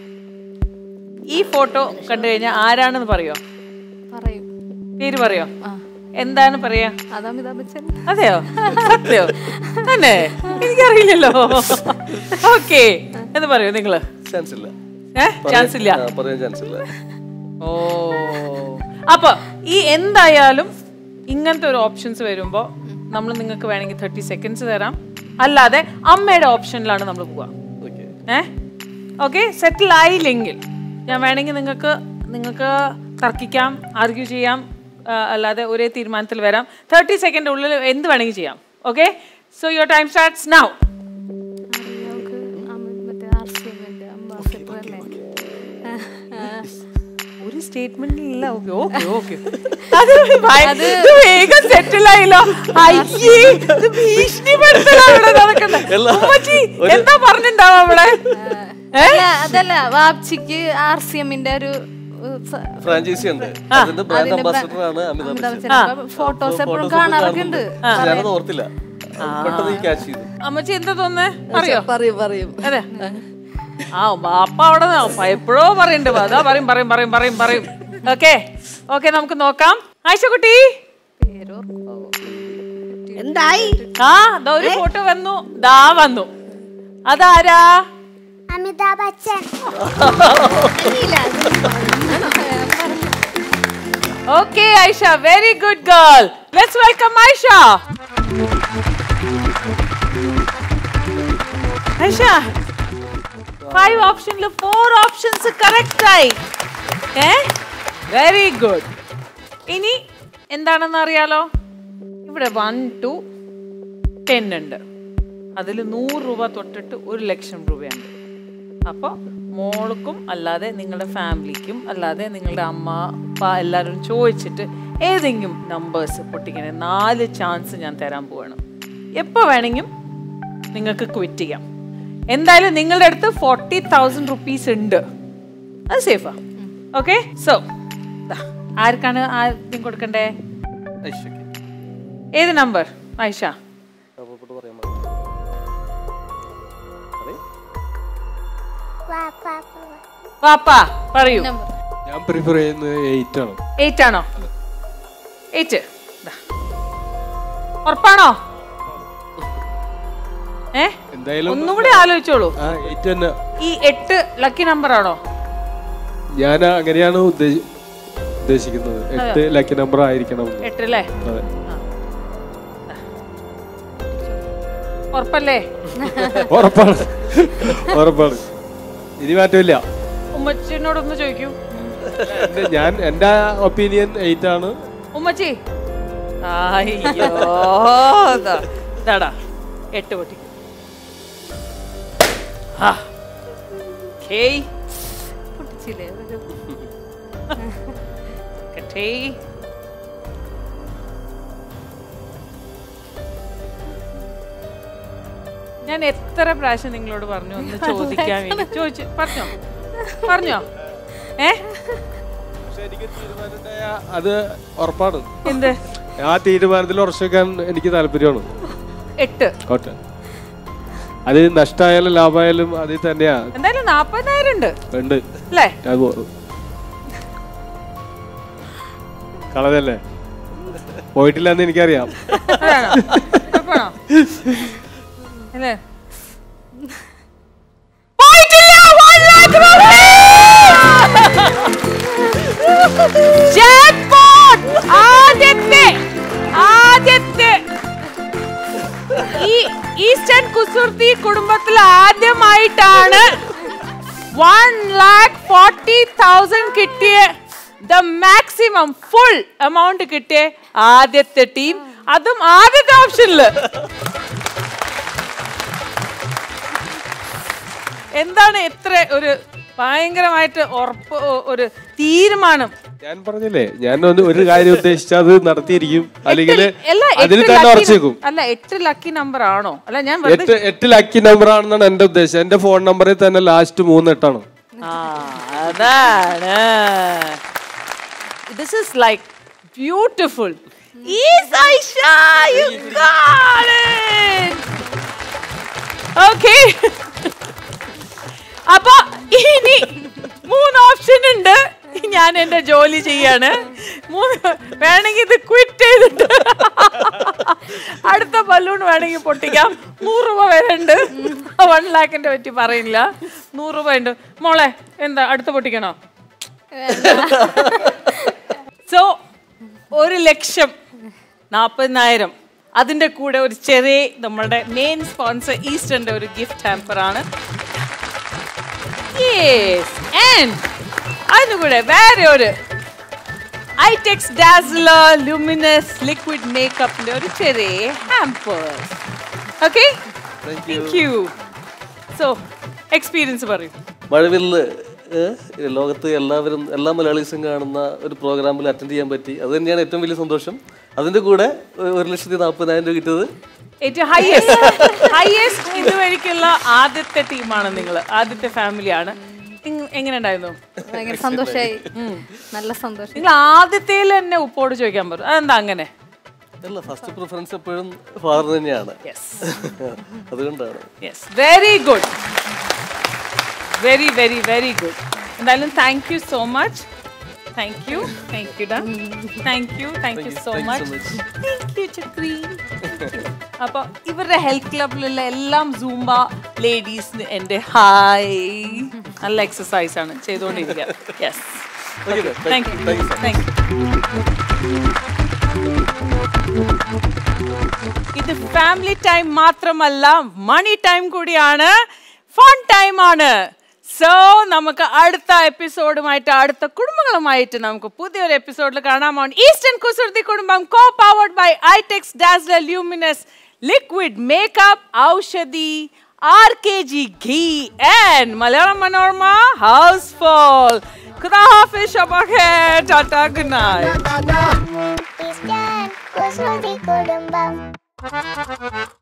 ഈ ഫോട്ടോ കണ്ടു കഴിഞ്ഞാൽ ആരാണെന്ന് പറയോ പറയും പേര് പറയോ എന്താണ് പറയാ അത് അമിതാഭ് ബച്ചൻ അതെയോ സത്യോ തന്നെ എനിക്കറിയില്ലല്ലോ ഓക്കെ എന്ന് പറയൂ നിങ്ങള് ചാൻസ് ഇല്ല ഏ ചാൻസ് ഇല്ല ആ, പറയാൻ ചാൻസ് ഇല്ല ഓ അപ്പൊ ഈ എന്തായാലും ഇങ്ങനത്തെ ഒരു ഓപ്ഷൻസ് വരുമ്പോ നമ്മൾ നിങ്ങൾക്ക് വേണമെങ്കിൽ തേർട്ടി സെക്കൻഡ്സ് തരാം അല്ലാതെ അമ്മയുടെ ഓപ്ഷനിലാണ് നമ്മൾ പോവാ ഓക്കെ ഏ ഓക്കെ സെറ്റിൽ ആയില്ലെങ്കിൽ ഞാൻ വേണമെങ്കിൽ നിങ്ങൾക്ക് നിങ്ങൾക്ക് തർക്കിക്കാം ആർഗ്യൂ ചെയ്യാം ആ, അല്ലാതെ ഒരേ തീരുമാനത്തിൽ വരാം തേർട്ടി സെക്കൻഡ് ഉള്ളിൽ എന്ത് വേണമെങ്കിൽ ചെയ്യാം okay so your time starts now നമുക്ക് അമി- മറ്റേ ആർ സി എമ്മിന്റെ അംബാസിഡർ അല്ലേ ഒരു സ്റ്റേറ്റ്മെന്റ് ഇല്ല ഓക്കെ ഓക്കെ ഓക്കെ അത് ഭയ- ഇത് വേഗം സെറ്റിൽ ആയില്ലോ അയ്യേ ഇത് ഭീഷണിപ്പെടുത്തലാ ഇവിടെ നടക്കണ്ടേ ഉമ്മച്ചി, എന്താ പറഞ്ഞിട്ടുണ്ടാവും അവിടെ അല്ല അതല്ല വാപ്ചിക്ക് ആർ സി എമ്മിന്റെ ഒരു ഉം, സ- ഫ്രാഞ്ചൈസി ഉണ്ട് അതിന്റെ ബ്രാൻഡ് അതിന്റെ അംബാസിഡർ ആണ് അമിതാഭ് അമിതാഭ് ബച്ചൻ ബച്ചൻ അപ്പൊ ഫോട്ടോസ് എപ്പോഴും കാണാറൊക്കെ ഉണ്ട് പക്ഷെ ഞാനത് ഓർത്തില്ല പെട്ടെന്ന് ഈ ക്യാച്ച് ചെയ്തു അമ്മച്ചി എന്താ തോന്നുന്നേ പറയോ പറയും പറയും അതെ ആ ബാപ്പ അവിടെ നിന്ന് എപ്പോഴോ പറയണ്ട് അതാ പറയും പറയും പറയും പറയും പറയും ഓക്കെ ഓക്കെ നമുക്ക് നോക്കാം ആയിഷക്കുട്ടി എന്തായി ആ ദാ ഒരു ഫോട്ടോ വന്നു ദാ വന്നു അതാരാ Amitabh Bachchan okay Aisha very good girl let's welcome Aisha Aisha five ഓപ്ഷനിൽ ഫോർ ഓപ്ഷൻസ് കറക്റ്റ് ആയി ഏ വെരി ഗുഡ് ഇനി എന്താണെന്ന് അറിയാലോ ഇവിടെ വൺ ടു ടെൻ ഉണ്ട് അതിൽ നൂറ് രൂപ തൊട്ടിട്ട് ഒരു ലക്ഷം രൂപയുണ്ട് അപ്പോൾ മോൾക്കും അല്ലാതെ നിങ്ങളുടെ ഫാമിലിക്കും അല്ലാതെ നിങ്ങളുടെ അമ്മ അപ്പ എല്ലാവരും ചോദിച്ചിട്ട് ഏതെങ്കിലും നമ്പേഴ്സ് പൊട്ടിക്കണേ നാല് ചാൻസ് ഞാൻ തരാൻ പോവാണ് എപ്പോൾ വേണമെങ്കിലും നിങ്ങൾക്ക് ക്വിറ്റ് ചെയ്യാം എന്തായാലും നിങ്ങളുടെ അടുത്ത് ഫോർട്ടി തൗസൻഡ് റുപ്പീസ് ഉണ്ട് അത് സേഫാ ഓക്കെ സോ ആർക്കാണ് ആദ്യം കൊടുക്കണ്ടേ ഐശ്വര്യ ഏത് നമ്പർ ആയിഷ അപ്പൊ പറയാൻ പാടില്ല. പറയ്. വാ, വാ, വാ, വാ. പാപ്പാ പറയൂ ഞാൻ പ്രിഫർ ചെയ്യുന്നത് എയ്റ്റ് ആണ് എയ്റ്റ് ആണോ എയ്റ്റ് ഉറപ്പാണോ ഏ എന്തായാലും ഒന്നും കൂടി ആലോചിച്ചോളൂ ആ എയ്റ്റ് തന്നെ ഈ എട്ട് ലക്കി നമ്പർ ആണോ ഞാൻ അങ്ങനെയാണ് ഉദ്ദേശി- ഉദ്ദേശിക്കുന്നത് എട്ട് ലക്കി നമ്പർ ആയിരിക്കണം എന്ന്. എട്ട് അല്ലേ അതെ ഉറപ്പല്ലേ ഉറപ്പാണ് ഉറപ്പാണ് ഇനി മാറ്റമില്ല ഉമ്മച്ചിനോടൊന്ന് ചോദിക്കൂ എന്റെ- ഞാൻ എന്റെ ഒപ്പീനിയൻ എയ്റ്റ് ആണ് ഉമ്മച്ചി അയ്യോ ദാ, ഇതാടാ എട്ട് പൊട്ടി ആ. Okay. പൊട്ടിച്ചില്ലേ ഒരു കട്ടേ. ഞാൻ എത്ര പ്രാവശ്യം നിങ്ങളോട് പറഞ്ഞു ഒന്ന് ചോദിക്കാൻ വേണ്ടി ചോദിച്ചു പറഞ്ഞോ പറഞ്ഞോ ഏ പക്ഷെ എനിക്ക് തീരുമാനമുണ്ടായ അത് ഉറപ്പാണ് എന്ത് ആ തീരുമാനത്തിൽ ഉറച്ചുവെക്കാൻ എനിക്ക് താല്പര്യമാണ് എട്ട് ഓട്ടെ അത് നഷ്ടമായാലും ലാഭമായാലും അതിൽ തന്നെയാ എന്തായാലും നാപ്പതിനായിരം ഉണ്ട് ഉണ്ട് അല്ലേ അത് പോ- കളഞ്ഞല്ലേ പോയിട്ടില്ലെന്ന് എനിക്കറിയാം അതാണോ? ഉറപ്പാണോ? അല്ലേ പോയിട്ടില്ല! One lakh rupees! Jackpot! ആദ്യത്തെ ആദ്യത്തെ ഈ ഈസ്റ്റേൺ കുസുർത്തി കുടുംബത്തിൽ ആദ്യമായിട്ടാണ് വൺ ലാക്ക് ഫോർട്ടി തൗസൻഡ് കിട്ടിയ ദ മാക്സിമം ഫുൾ എമൗണ്ട് കിട്ടിയ ആദ്യത്തെ ടീം അതും ആദ്യത്തെ ഓപ്ഷനില് എന്താണ് എത്ര ഒരു ഭയങ്കരമായിട്ട് ഉറപ്പ് ഒ- ഒരു തീരുമാനം ഞാൻ പറഞ്ഞില്ലേ ഞാൻ ഒന്ന് ഒരു കാര്യം ഉദ്ദേശിച്ചാൽ അത് നടത്തിയിരിക്കും അല്ലെങ്കിൽ എട്ട്- അല്ല, അതിൽ എട്ട് തന്നെ lucky- ഉറച്ചേക്കും അല്ല എട്ട് ലക്കി നമ്പർ ആണോ അല്ല ഞാൻ വെറുതെ എട്ട് എട്ട് ലക്കി നമ്പർ ആണെന്നാണ് എന്റെ ഉദ്ദേശം എന്റെ ഫോൺ നമ്പറിൽ തന്നെ ലാസ്റ്റ് മൂന്ന് എട്ടാണ് ആ അതാണ് this is like beautiful okay അപ്പൊ ഇനി മൂന്ന് ഓപ്ഷൻ ഉണ്ട് ഞാൻ എന്റെ ജോലി ചെയ്യാണ് മൂന്ന് വേണമെങ്കിൽ ഇത് ക്വിറ്റ് ചെയ്തിട്ട് അടുത്ത ബലൂൺ വേണമെങ്കിൽ പൊട്ടിക്കാം നൂറ് രൂപ വരെ ഉണ്ട് വൺ ലാഖിന്റെ പറ്റി പറയില്ല നൂറ് രൂപ ഉണ്ട് മോളെ എന്താ അടുത്ത പൊട്ടിക്കണോ സോ ഒരു ലക്ഷം നാൽപ്പതിനായിരം അതിന്റെ കൂടെ ഒരു ചെറിയ നമ്മുടെ മെയിൻ സ്പോൺസർ ഈസ്റ്ററിന്റെ ഒരു ഗിഫ്റ്റ് ഹാമ്പർ ആണ് യെസ് ആൻഡ് അതിന് കൂടെ വേറെ ഒരു ഐടെക്സ് ഡാസ്ലർ ലുമിനസ് ലിക്വിഡ് മേക്കപ്പിന്റെ ഒരു ചെറിയ hamper okay thank you so experience പറയൂ മഴവില്ല് ഏഹ്, ലോകത്ത് എല്ലാവരും എല്ലാ മലയാളീസും കാണുന്ന ഒരു പ്രോഗ്രാമിൽ അറ്റൻഡ് ചെയ്യാൻ പറ്റി അത് തന്നെയാണ് ഏറ്റവും വലിയ സന്തോഷം അതിന്റെ കൂടെ ഒ- ഒരു ലക്ഷത്തി നാൽപ്പതിനായിരം രൂപ കിട്ടിയത് ഏറ്റവും ഹയസ്റ്റ് ഹയസ്റ്റ് ഇതുവരെയ്ക്കുള്ള ആദ്യത്തെ ടീമാണ് നിങ്ങൾ ആദ്യത്തെ ഫാമിലിയാണ് എങ്ങനെ ഉണ്ടായിരുന്നു ഭയങ്കര സന്തോഷായി നല്ല സന്തോഷം നിങ്ങൾ ആദ്യത്തേൽ തന്നെ ഉപ്പോട് ചോദിക്കാൻ പറ്റും അതെന്താ അങ്ങനെ അല്ല ഫസ്റ്റ് പ്രിഫറൻസ് എപ്പോഴും ഫാദർ തന്നെയാണ് അതുകൊണ്ടാണ് yes very good very very very good എന്തായാലും thank you so much thank you thank you ഡാ thank you thank you so much thank you Chakri അപ്പൊ ഇവരുടെ ഹെൽത്ത് ക്ലബിലുള്ള എല്ലാം സൂംബ ലേഡീസിന് എൻ്റെ ഹായ് നല്ല എക്സസൈസ് ആണ് ചെയ്തുകൊണ്ടിരിക്കുക yes thank you thank you ഇത് ഫാമിലി ടൈം മാത്രമല്ല മണി ടൈം കൂടിയാണ് ഫൺ ടൈം ആണ് സോ നമുക്ക് അടുത്ത എപ്പിസോഡുമായിട്ട് അടുത്ത കുടുംബങ്ങളുമായിട്ട് നമുക്ക് പുതിയൊരു എപ്പിസോഡിൽ കാണാമോ ഈസ്റ്റേൺ കുസൃതി കുടുംബം co powered by Eytex dazzler luminous liquid makeup Aushadhi R K G ghee and Malayalam Manorama houseful ഖുദാ ഹാഫിസ് ഷബാഖേ ടാറ്റാ ഗുഡ് നൈറ്റ് ഈസ്റ്റേൺ കുസൃതി കുടുംബം